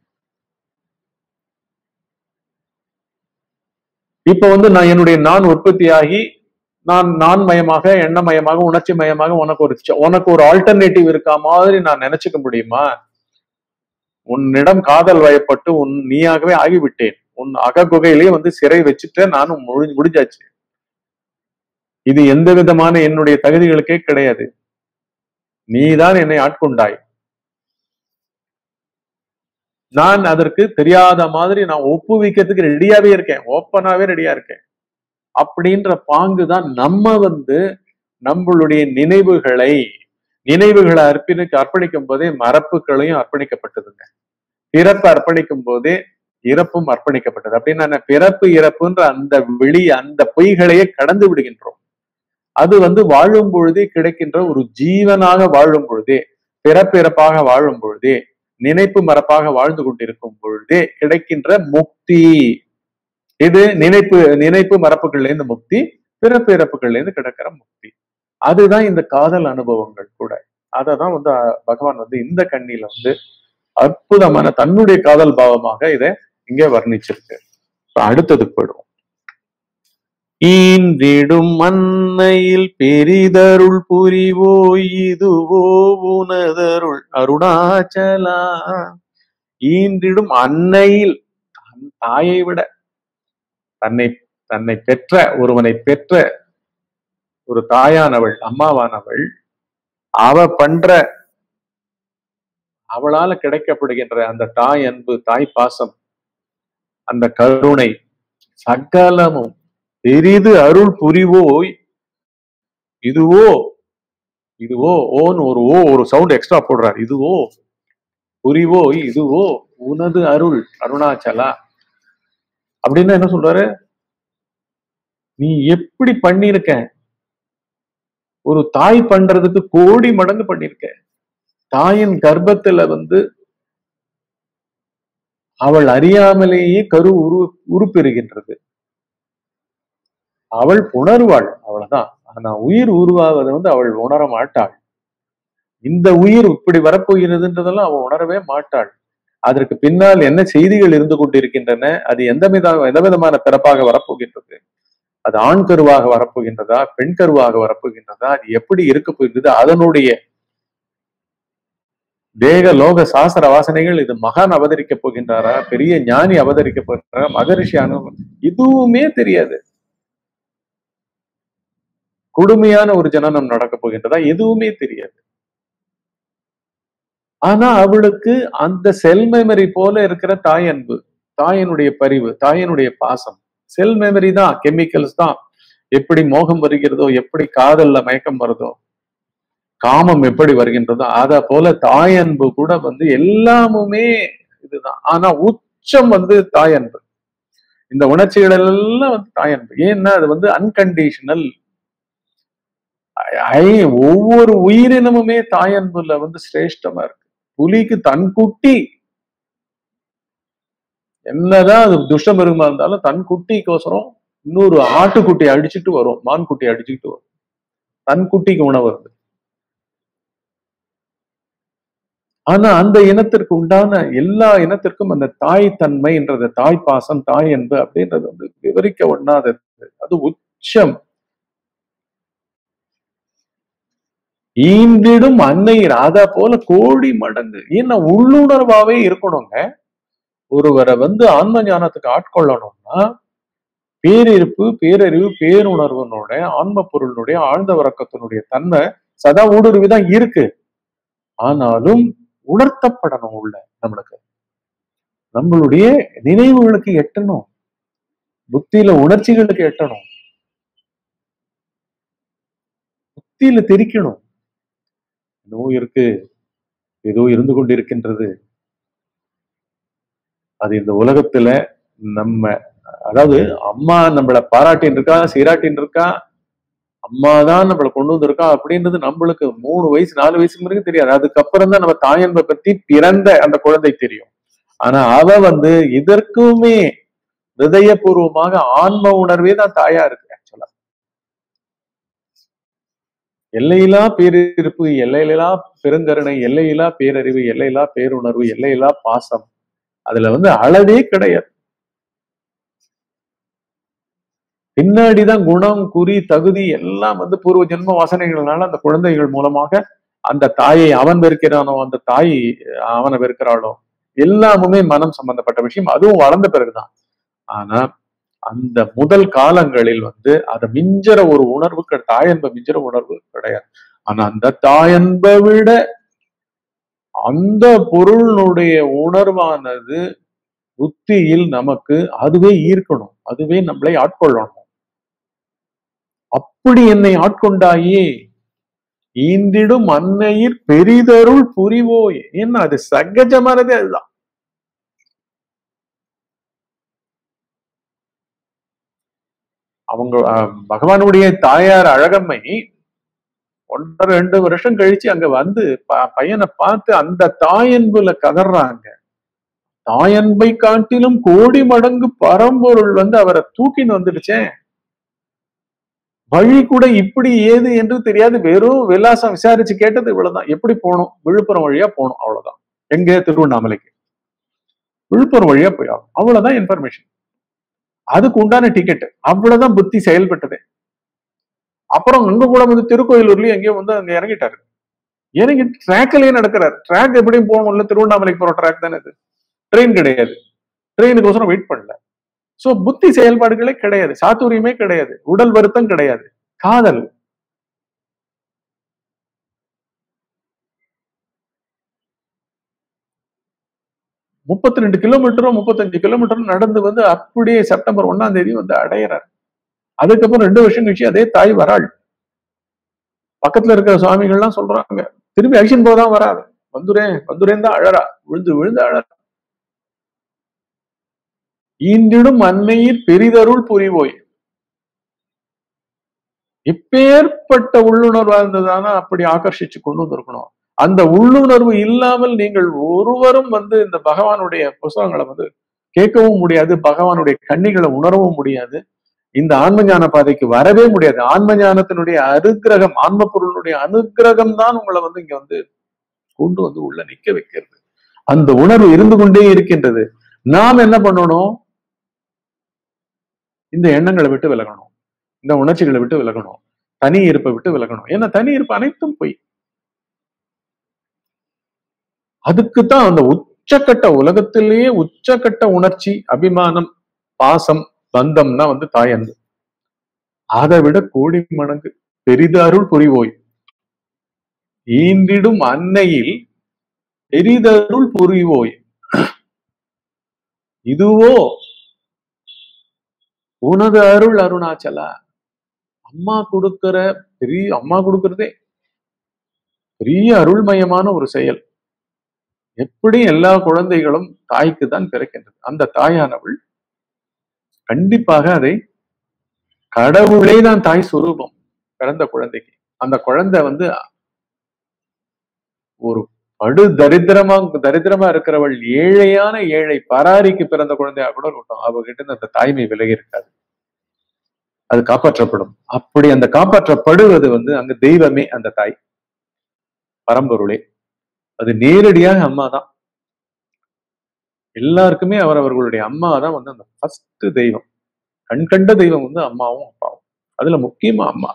இப்ப வந்து நான் என்னுடைய நான் உற்பத்தியாகி நான் நான் மயமாக எண்ணமயமாக உணர்ச்சி மயமாக உனக்கு ஒரு ச்ச- உனக்கு ஒரு ஆல்டர்னேட்டிவ் இருக்கா மாதிரி நான் நினைச்சுக்க முடியுமா உன்னிடம் காதல் வயப்பட்டு உன் நீயாகவே ஆகிவிட்டேன் உன் அககுகையிலே வந்து சிறை வச்சுட்டு நானும் முடி முடிஞ்சாச்சு இது எந்த விதமான என்னுடைய தகுதிகளுக்கே கிடையாது நீதான் என்னை ஆட்கொண்டாய் நான் அதற்கு தெரியாத மாதிரி நான் ஒப்புவிக்கிறதுக்கு ரெடியாவே இருக்கேன் ஓப்பனாவே ரெடியா இருக்கேன் அப்படின்ற பாங்கு தான் நம்ம வந்து நம்மளுடைய நினைவுகளை நினைவுகளை அர்ப்பணிக்க அர்ப்பணிக்கும் போதே மரப்புகளையும் அர்ப்பணிக்கப்பட்டதுங்க பிறப்பு அர்ப்பணிக்கும் போதே இறப்பும் அர்ப்பணிக்கப்பட்டது அப்படின்னா என்ன? பிறப்பு இறப்புன்ற அந்த வெளி அந்த பொய்களையே கடந்து விடுகின்றோம் அது வந்து வாழும் பொழுதே கிடைக்கின்ற ஒரு ஜீவனாக வாழும் பொழுதே பிறப்பிறப்பாக வாழும் பொழுதே நினைப்பு மரப்பாக வாழ்ந்து கொண்டிருக்கும் பொழுதே கிடைக்கின்ற முக்தி இது நினைப்பு நினைப்பு மரப்புகள்ல இருந்து முக்தி பிறப்பு இறப்புகள்ல இருந்து கிடைக்கிற முக்தி அதுதான் இந்த காதல் அனுபவங்கள் கூட அததான் வந்து அஹ், பகவான் வந்து இந்த கண்ணில வந்து அற்புதமான தன்னுடைய காதல் பாவமாக இதை இங்க வர்ணிச்சிருக்கு இப்ப அடுத்ததுக்கு போயிடுவோம் ஈன்றிடும் மன்னையில் பெரிதருள் புரிவோய் இதுவோ உனதருள் அருணாச்சலா ஈன்றிடும் அன்னையில் தன் தாயை விட தன்னை தன்னை பெற்ற ஒருவனை பெற்ற ஒரு தாயானவள் அம்மாவானவள் அவ பண்ற அவளால கிடைக்கப்படுகின்ற அந்த தாய் அன்பு தாய் பாசம் அந்த கருணை சகலமும் பெரிது அருள் புரிவோய் இதுவோ இதுவோ ஓன்னு ஒரு ஓ ஒரு சவுண்ட் எக்ஸ்ட்ரா போடுறார் இதுவோ புரிவோய் இதுவோ உனது அருள் அருணாச்சலா அப்படின்னு என்ன சொல்றாரு நீ எப்படி பண்ணிருக்க ஒரு தாய் பண்றதுக்கு கோடி மடங்கு பண்ணிருக்க தாயின் கர்ப்பத்துல வந்து அவள் அறியாமலேயே கரு உரு உருப்பெறுகின்றது அவள் உணர்வாள் அவ்வளவுதான் ஆனா உயிர் உருவாவதை வந்து அவள் உணர மாட்டாள் இந்த உயிர் இப்படி வரப்போகிறதுன்றதெல்லாம் அவள் உணரவே மாட்டாள் அதற்கு பின்னால் என்ன செய்திகள் இருந்து கொண்டிருக்கின்றன அது எந்த வித எந்த விதமான பிறப்பாக வரப்போகின்றது அது ஆண் கருவாக வரப்போகின்றதா பெண் கருவாக வரப்போகின்றதா அது எப்படி இருக்க போகின்றது அதனுடைய தேக லோக சாஸ்திர வாசனைகள் இது மகான் அவதரிக்க போகின்றாரா பெரிய ஞானி அவதரிக்க போகின்றாரா மகரிஷி அனுபவம் எதுவுமே தெரியாது கொடுமையான ஒரு ஜனனம் நடக்க போகின்றதா எதுவுமே தெரியாது ஆனா அவளுக்கு அந்த செல் மெமரி போல இருக்கிற தாய் அன்பு தாயினுடைய பரிவு தாயினுடைய பாசம் செல் மெமரி தான் கெமிக்கல்ஸ் தான் எப்படி மோகம் வருகிறதோ எப்படி காதல்ல மயக்கம் வருதோ காமம் எப்படி வருகின்றதோ அத போல தாய் அன்பு கூட வந்து எல்லாமுமே இதுதான் ஆனா உச்சம் வந்து தாய் அன்பு இந்த உணர்ச்சிகள் எல்லாம் வந்து தாய் அன்பு ஏன்னா அது வந்து அன்கண்டிஷனல் ஒவ்வொரு உயிரினமுமே தாய் அன்புல வந்து சிரேஷ்டமா இருக்கு புலிக்கு தன் குட்டி என்னதான் அது துஷ்ட மிருகமா இருந்தாலும் தன் குட்டிக்கோசரம் இன்னொரு ஆட்டுக்குட்டி அடிச்சுட்டு வரும் மான் குட்டி அடிச்சுட்டு வரும் தன் குட்டிக்கு உணவு வருது ஆனா அந்த இனத்திற்கு உண்டான எல்லா இனத்திற்கும் அந்த தாய் தன்மைன்றது தாய் பாசம் தாய் அன்பு அப்படின்றது வந்து விவரிக்க ஒண்ணாதது அது உச்சம் ஈன்றிடும் அன்னை ராதா போல கோடி மடங்கு ஏன்னா உள்ளுணர்வாவே இருக்கணுங்க ஒருவரை வந்து ஆன்ம ஞானத்துக்கு ஆட்கொள்ளணும்னா பேரிருப்பு பேரறிவு பேருணர்வனுடைய ஆன்ம பொருளினுடைய ஆழ்ந்த உறக்கத்தினுடைய தன்மை சதா ஊடுருவிதான் இருக்கு ஆனாலும் உணர்த்தப்படணும் உள்ள நம்மளுக்கு நம்மளுடைய நினைவுகளுக்கு எட்டணும் புத்தியில உணர்ச்சிகளுக்கு எட்டணும் புத்தியில தெரிக்கணும் என்னவோ இருக்கு ஏதோ இருந்து கொண்டிருக்கின்றது அது இந்த உலகத்துல நம்ம அதாவது அம்மா நம்மள பாராட்டின்னு இருக்கா சீராட்டின்னு இருக்கா அம்மா தான் நம்மளை கொண்டு வந்திருக்கா அப்படின்றது நம்மளுக்கு மூணு வயசு நாலு வயசுக்கு வரைக்கும் தெரியாது அதுக்கப்புறம் தான் நம்ம தாயன்பை பத்தி பிறந்த அந்த குழந்தை தெரியும் ஆனா அவ வந்து இதற்குமே ஹிருதயபூர்வமாக ஆன்ம உணர்வே தான் தாயா இருக்கு ஆக்சுவலா எல்லையிலா பேரிருப்பு எல்லையிலா பெருங்கருணை எல்லையிலா பேரறிவு எல்லையிலா பேருணர்வு எல்லையிலா பாசம் அதுல வந்து அளவே கிடையாது பின்னாடிதான் குணம் குறி தகுதி எல்லாம் வந்து பூர்வ ஜென்ம வாசனைகள்னால அந்த குழந்தைகள் மூலமாக அந்த தாயை அவன் வெறுக்கிறானோ அந்த தாய் அவனை வெறுக்கிறாளோ எல்லாமுமே மனம் சம்பந்தப்பட்ட விஷயம் அதுவும் வளர்ந்த பிறகுதான் ஆனா அந்த முதல் காலங்களில் வந்து அதை மிஞ்சற ஒரு உணர்வு கிடை- தாயன்ப மிஞ்சற உணர்வு கிடையாது ஆனா அந்த தாயன்பை விட அந்த பொருளினுடைய உணர்வானது புத்தியில் நமக்கு அதுவே ஈர்க்கணும் அதுவே நம்மளை ஆட்கொள்ளணும் அப்படி என்னை ஆட்கொண்டாயே ஈந்திடும் அன்னையிற் பெரிதருள் புரிவோய் என்ன அது சகஜமானதே அதுதான் அவங்க அஹ், பகவானுடைய தாயார் அழகம்மை ஒன்றரை ரெண்டு வருஷம் கழிச்சு அங்க வந்து ப- பையனை பார்த்து அந்த தாயன்புல கதறாங்க தாயன்பை காட்டிலும் கோடி மடங்கு பரம்பொருள் வந்து அவரை தூக்கின்னு வந்துடுச்சே வழி கூட இப்படி ஏது என்று தெரியாது வெறும் விலாசம் விசாரிச்சு கேட்டது இவ்வளவுதான் எப்படி போகணும் விழுப்புரம் வழியா போகணும் அவ்வளவுதான் எங்க திருவண்ணாமலைக்கு விழுப்புரம் வழியா போய் ஆகணும் அவ்வளவுதான் இன்ஃபர்மேஷன் அதுக்கு உண்டான டிக்கெட் அவ்வளவுதான் புத்தி செயல்பட்டது அப்புறம் அங்க கூட வந்து திருக்கோயிலூர்லயும் எங்கேயோ வந்து அங்க இறங்கிட்டாரு இறங்கி ட்ராக்லயே நடக்கிறார் ட்ராக் எப்படியும் போகணும்ல திருவண்ணாமலைக்கு போற ட்ராக் தானே இது ட்ரெயின் கிடையாது ட்ரெயினுக்கோசரம் வெயிட் பண்ணல சோ புத்தி செயல்பாடுகளே கிடையாது சாத்துரியமே கிடையாது உடல் வருத்தம் கிடையாது காதல் முப்பத்தி ரெண்டு கிலோமீட்டரோ முப்பத்தஞ்சு கிலோமீட்டரோ நடந்து வந்து அப்படியே செப்டம்பர் ஒண்ணாம் தேதி வந்து அடையிறார் அதுக்கப்புறம் ரெண்டு வருஷம் கழிச்சு அதே தாய் வராள் பக்கத்துல இருக்கிற சுவாமிகள்லாம் சொல்றாங்க திரும்பி அழிச்சின் போதான் வராது வந்துரேன் வந்துரேன் தான் அழறா விழுந்து விழுந்து அழறா ஈண்டிடும் அன்னையிற் பெரிதருள் புரிவோய் இப்பேற்பட்ட உள்ளுணர்வா இருந்ததானா அப்படி ஆகர்ஷிச்சு கொண்டு வந்திருக்கணும் அந்த உள்ளுணர்வு இல்லாமல் நீங்கள் ஒருவரும் வந்து இந்த பகவானுடைய புஸ்தகங்களை வந்து கேட்கவும் முடியாது பகவானுடைய கன்னிகளை உணரவும் முடியாது இந்த ஆன்ம ஞான பாதைக்கு வரவே முடியாது ஆன்ம ஞானத்தினுடைய அனுக்கிரகம் ஆன்ம பொருளுடைய அனுக்கிரகம் தான் உங்களை வந்து இங்க வந்து கொண்டு வந்து உள்ள நிக்க வைக்கிறது அந்த உணர்வு இருந்து கொண்டே இருக்கின்றது நாம் என்ன பண்ணணும் இந்த எண்ணங்களை விட்டு விலகணும் இந்த உணர்ச்சிகளை விட்டு விலகணும் தனி இருப்பை விட்டு விலகணும் ஏன்னா தனி இருப்பு அனைத்தும் பொய் அதுக்குத்தான் அந்த உச்சக்கட்ட உலகத்திலேயே உச்சக்கட்ட உணர்ச்சி அபிமானம் பாசம் பந்தம்னா வந்து தாயன்பு அதை விட கோடி மடங்கு பெரிதருள் புரிவோய் ஈந்திடும் அன்னையில் பெரிதருள் புரிவோய் இதுவோ உனது அருள் அருணாச்சலா அம்மா கொடுக்கிற பெரிய அம்மா கொடுக்கறதே பெரிய அருள்மயமான ஒரு செயல் எப்படி எல்லா குழந்தைகளும் தாய்க்கு தான் பிறக்கின்றது அந்த தாயானவள் கண்டிப்பாக அதை கடவுளே தான் தாய் சுரூபம் பிறந்த குழந்தைக்கு அந்த குழந்தை வந்து ஒரு படு தரித்திரமா தரித்திரமா இருக்கிறவள் ஏழையான ஏழை பராரிக்கு பிறந்த குழந்தையா கூட இருக்கட்டும் அவகிட்ட இருந்து அந்த தாய்மை விலகி இருக்காது அது காப்பாற்றப்படும் அப்படி அந்த காப்பாற்றப்படுவது வந்து அங்க தெய்வமே அந்த தாய் பரம்பொருளே அது நேரடியாக அம்மா தான் எல்லாருக்குமே அவர் அவர்களுடைய அம்மா தான் வந்து அந்த ஃபர்ஸ்ட் தெய்வம் கண் கண்ட தெய்வம் வந்து அம்மாவும் அப்பாவும் அதுல முக்கியமா அம்மா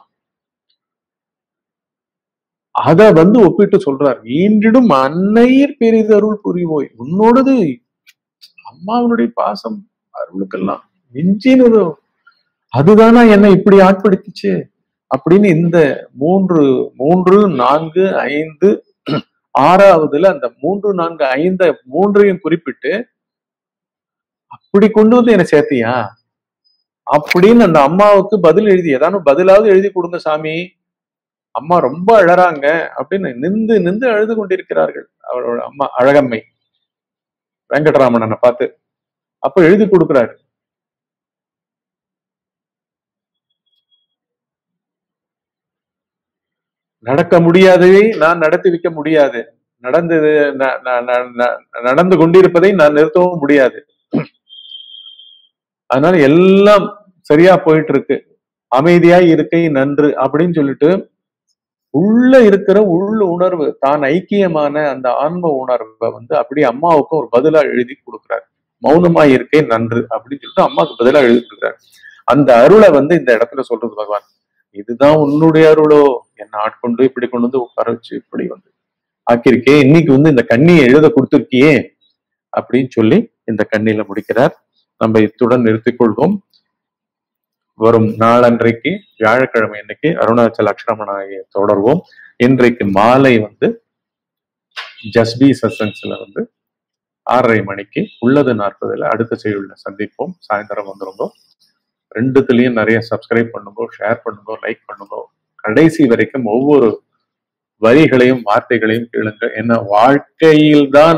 அத வந்து ஒப்பிட்டு சொல்றார் ஈன்றிடும் அன்னையர் பெரிதருள் புரிவோய் உன்னோடது அம்மாவனுடைய பாசம் அருளுக்கெல்லாம் மிஞ்சினது அதுதானா என்ன இப்படி ஆட்படுத்திச்சு அப்படின்னு இந்த மூன்று மூன்று நான்கு ஐந்து ஆறாவதுல அந்த மூன்று நான்கு ஐந்த மூன்றையும் குறிப்பிட்டு அப்படி கொண்டு வந்து என்ன சேர்த்தியா அப்படின்னு அந்த அம்மாவுக்கு பதில் எழுதி ஏதானும் பதிலாவது எழுதி கொடுங்க சாமி அம்மா ரொம்ப அழறாங்க அப்படின்னு நிந்து நிந்து அழுது கொண்டிருக்கிறார்கள் அவரோட அம்மா அழகம்மை வெங்கடராமணனை பார்த்து அப்ப எழுதி கொடுக்கிறாரு நடக்க முடியாததை நான் நடத்தி வைக்க முடியாது நடந்தது ந- ந- ந- ந- நடந்து கொண்டிருப்பதை நான் நிறுத்தவும் முடியாது அதனால எல்லாம் சரியா போயிட்டு இருக்கு அமைதியாய் இருக்கை நன்று அப்படின்னு சொல்லிட்டு உள்ள இருக்கிற உள்ள உணர்வு தான் ஐக்கியமான அந்த ஆன்ம உணர்வை வந்து அப்படியே அம்மாவுக்கும் ஒரு பதிலா எழுதி கொடுக்குறாரு மௌனமாய் இருக்கை நன்று அப்படின்னு சொல்லிட்டு அம்மாவுக்கு பதிலா எழுதி கொடுக்குறாரு அந்த அருளை வந்து இந்த இடத்துல சொல்றது பகவான் இதுதான் உன்னுடைய அருளோ என்ன ஆட்கொண்டு இப்படி கொண்டு வந்து உட்கார வச்சு இப்படி வந்து ஆக்கியிருக்கே இன்னைக்கு வந்து இந்த கண்ணியை எழுத கொடுத்துருக்கியே அப்படின்னு சொல்லி இந்த கண்ணியில முடிக்கிறார் நம்ம இத்துடன் நிறுத்திக் கொள்வோம் வரும் நாளன்றைக்கு வியாழக்கிழமை அன்னைக்கு அருணாச்சல அக்ஷரமணாயை தொடர்வோம் இன்றைக்கு மாலை வந்து ஜஸ்பி சசன்ஸ்ல வந்து ஆறரை மணிக்கு உள்ளது நாற்பதுல அடுத்த செய்யுள்ள சந்திப்போம் சாயந்தரம் வந்துருங்க ரெண்டுத்துலயும் நிறைய சப்ஸ்கிரைப் பண்ணுங்க ஷேர் பண்ணுங்க லைக் பண்ணுங்க கடைசி வரைக்கும் ஒவ்வொரு வரிகளையும் வார்த்தைகளையும் கேளுங்க என்ன வாழ்க்கையில்தான்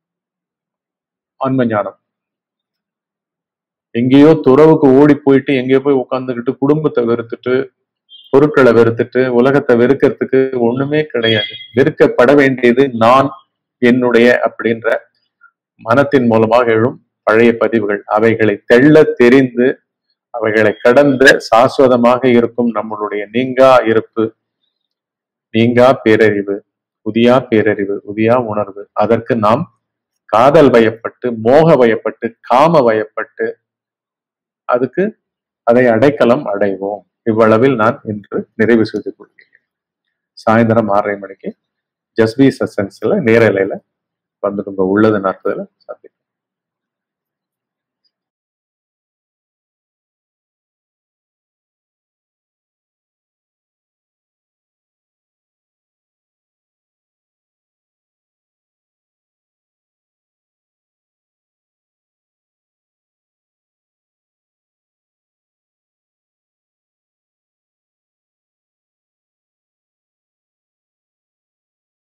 ஆன்ம ஞானம் எங்கேயோ துறவுக்கு ஓடி போயிட்டு எங்கேயோ போய் உட்கார்ந்துக்கிட்டு குடும்பத்தை வெறுத்துட்டு பொருட்களை வெறுத்துட்டு உலகத்தை வெறுக்கிறதுக்கு ஒண்ணுமே கிடையாது வெறுக்கப்பட வேண்டியது நான் என்னுடைய அப்படின்ற மனத்தின் மூலமாக எழும் பழைய பதிவுகள் அவைகளை தெள்ள தெரிந்து அவைகளை கடந்த சாஸ்வதமாக இருக்கும் நம்மளுடைய நீங்கா இருப்பு நீங்கா பேரறிவு உதியா பேரறிவு உதியா உணர்வு அதற்கு நாம் காதல் வயப்பட்டு மோக வயப்பட்டு காம வயப்பட்டு அதுக்கு அதை அடைக்கலம் அடைவோம் இவ்வளவில் நான் இன்று நிறைவு செய்து கொள்கிறேன் சாயந்தரம் ஆறரை மணிக்கு ஜஸ்பி சசன்ஸ்ல நேரலையில வந்துடுங்க உள்ளது நாற்பதுல சந்திப்போம்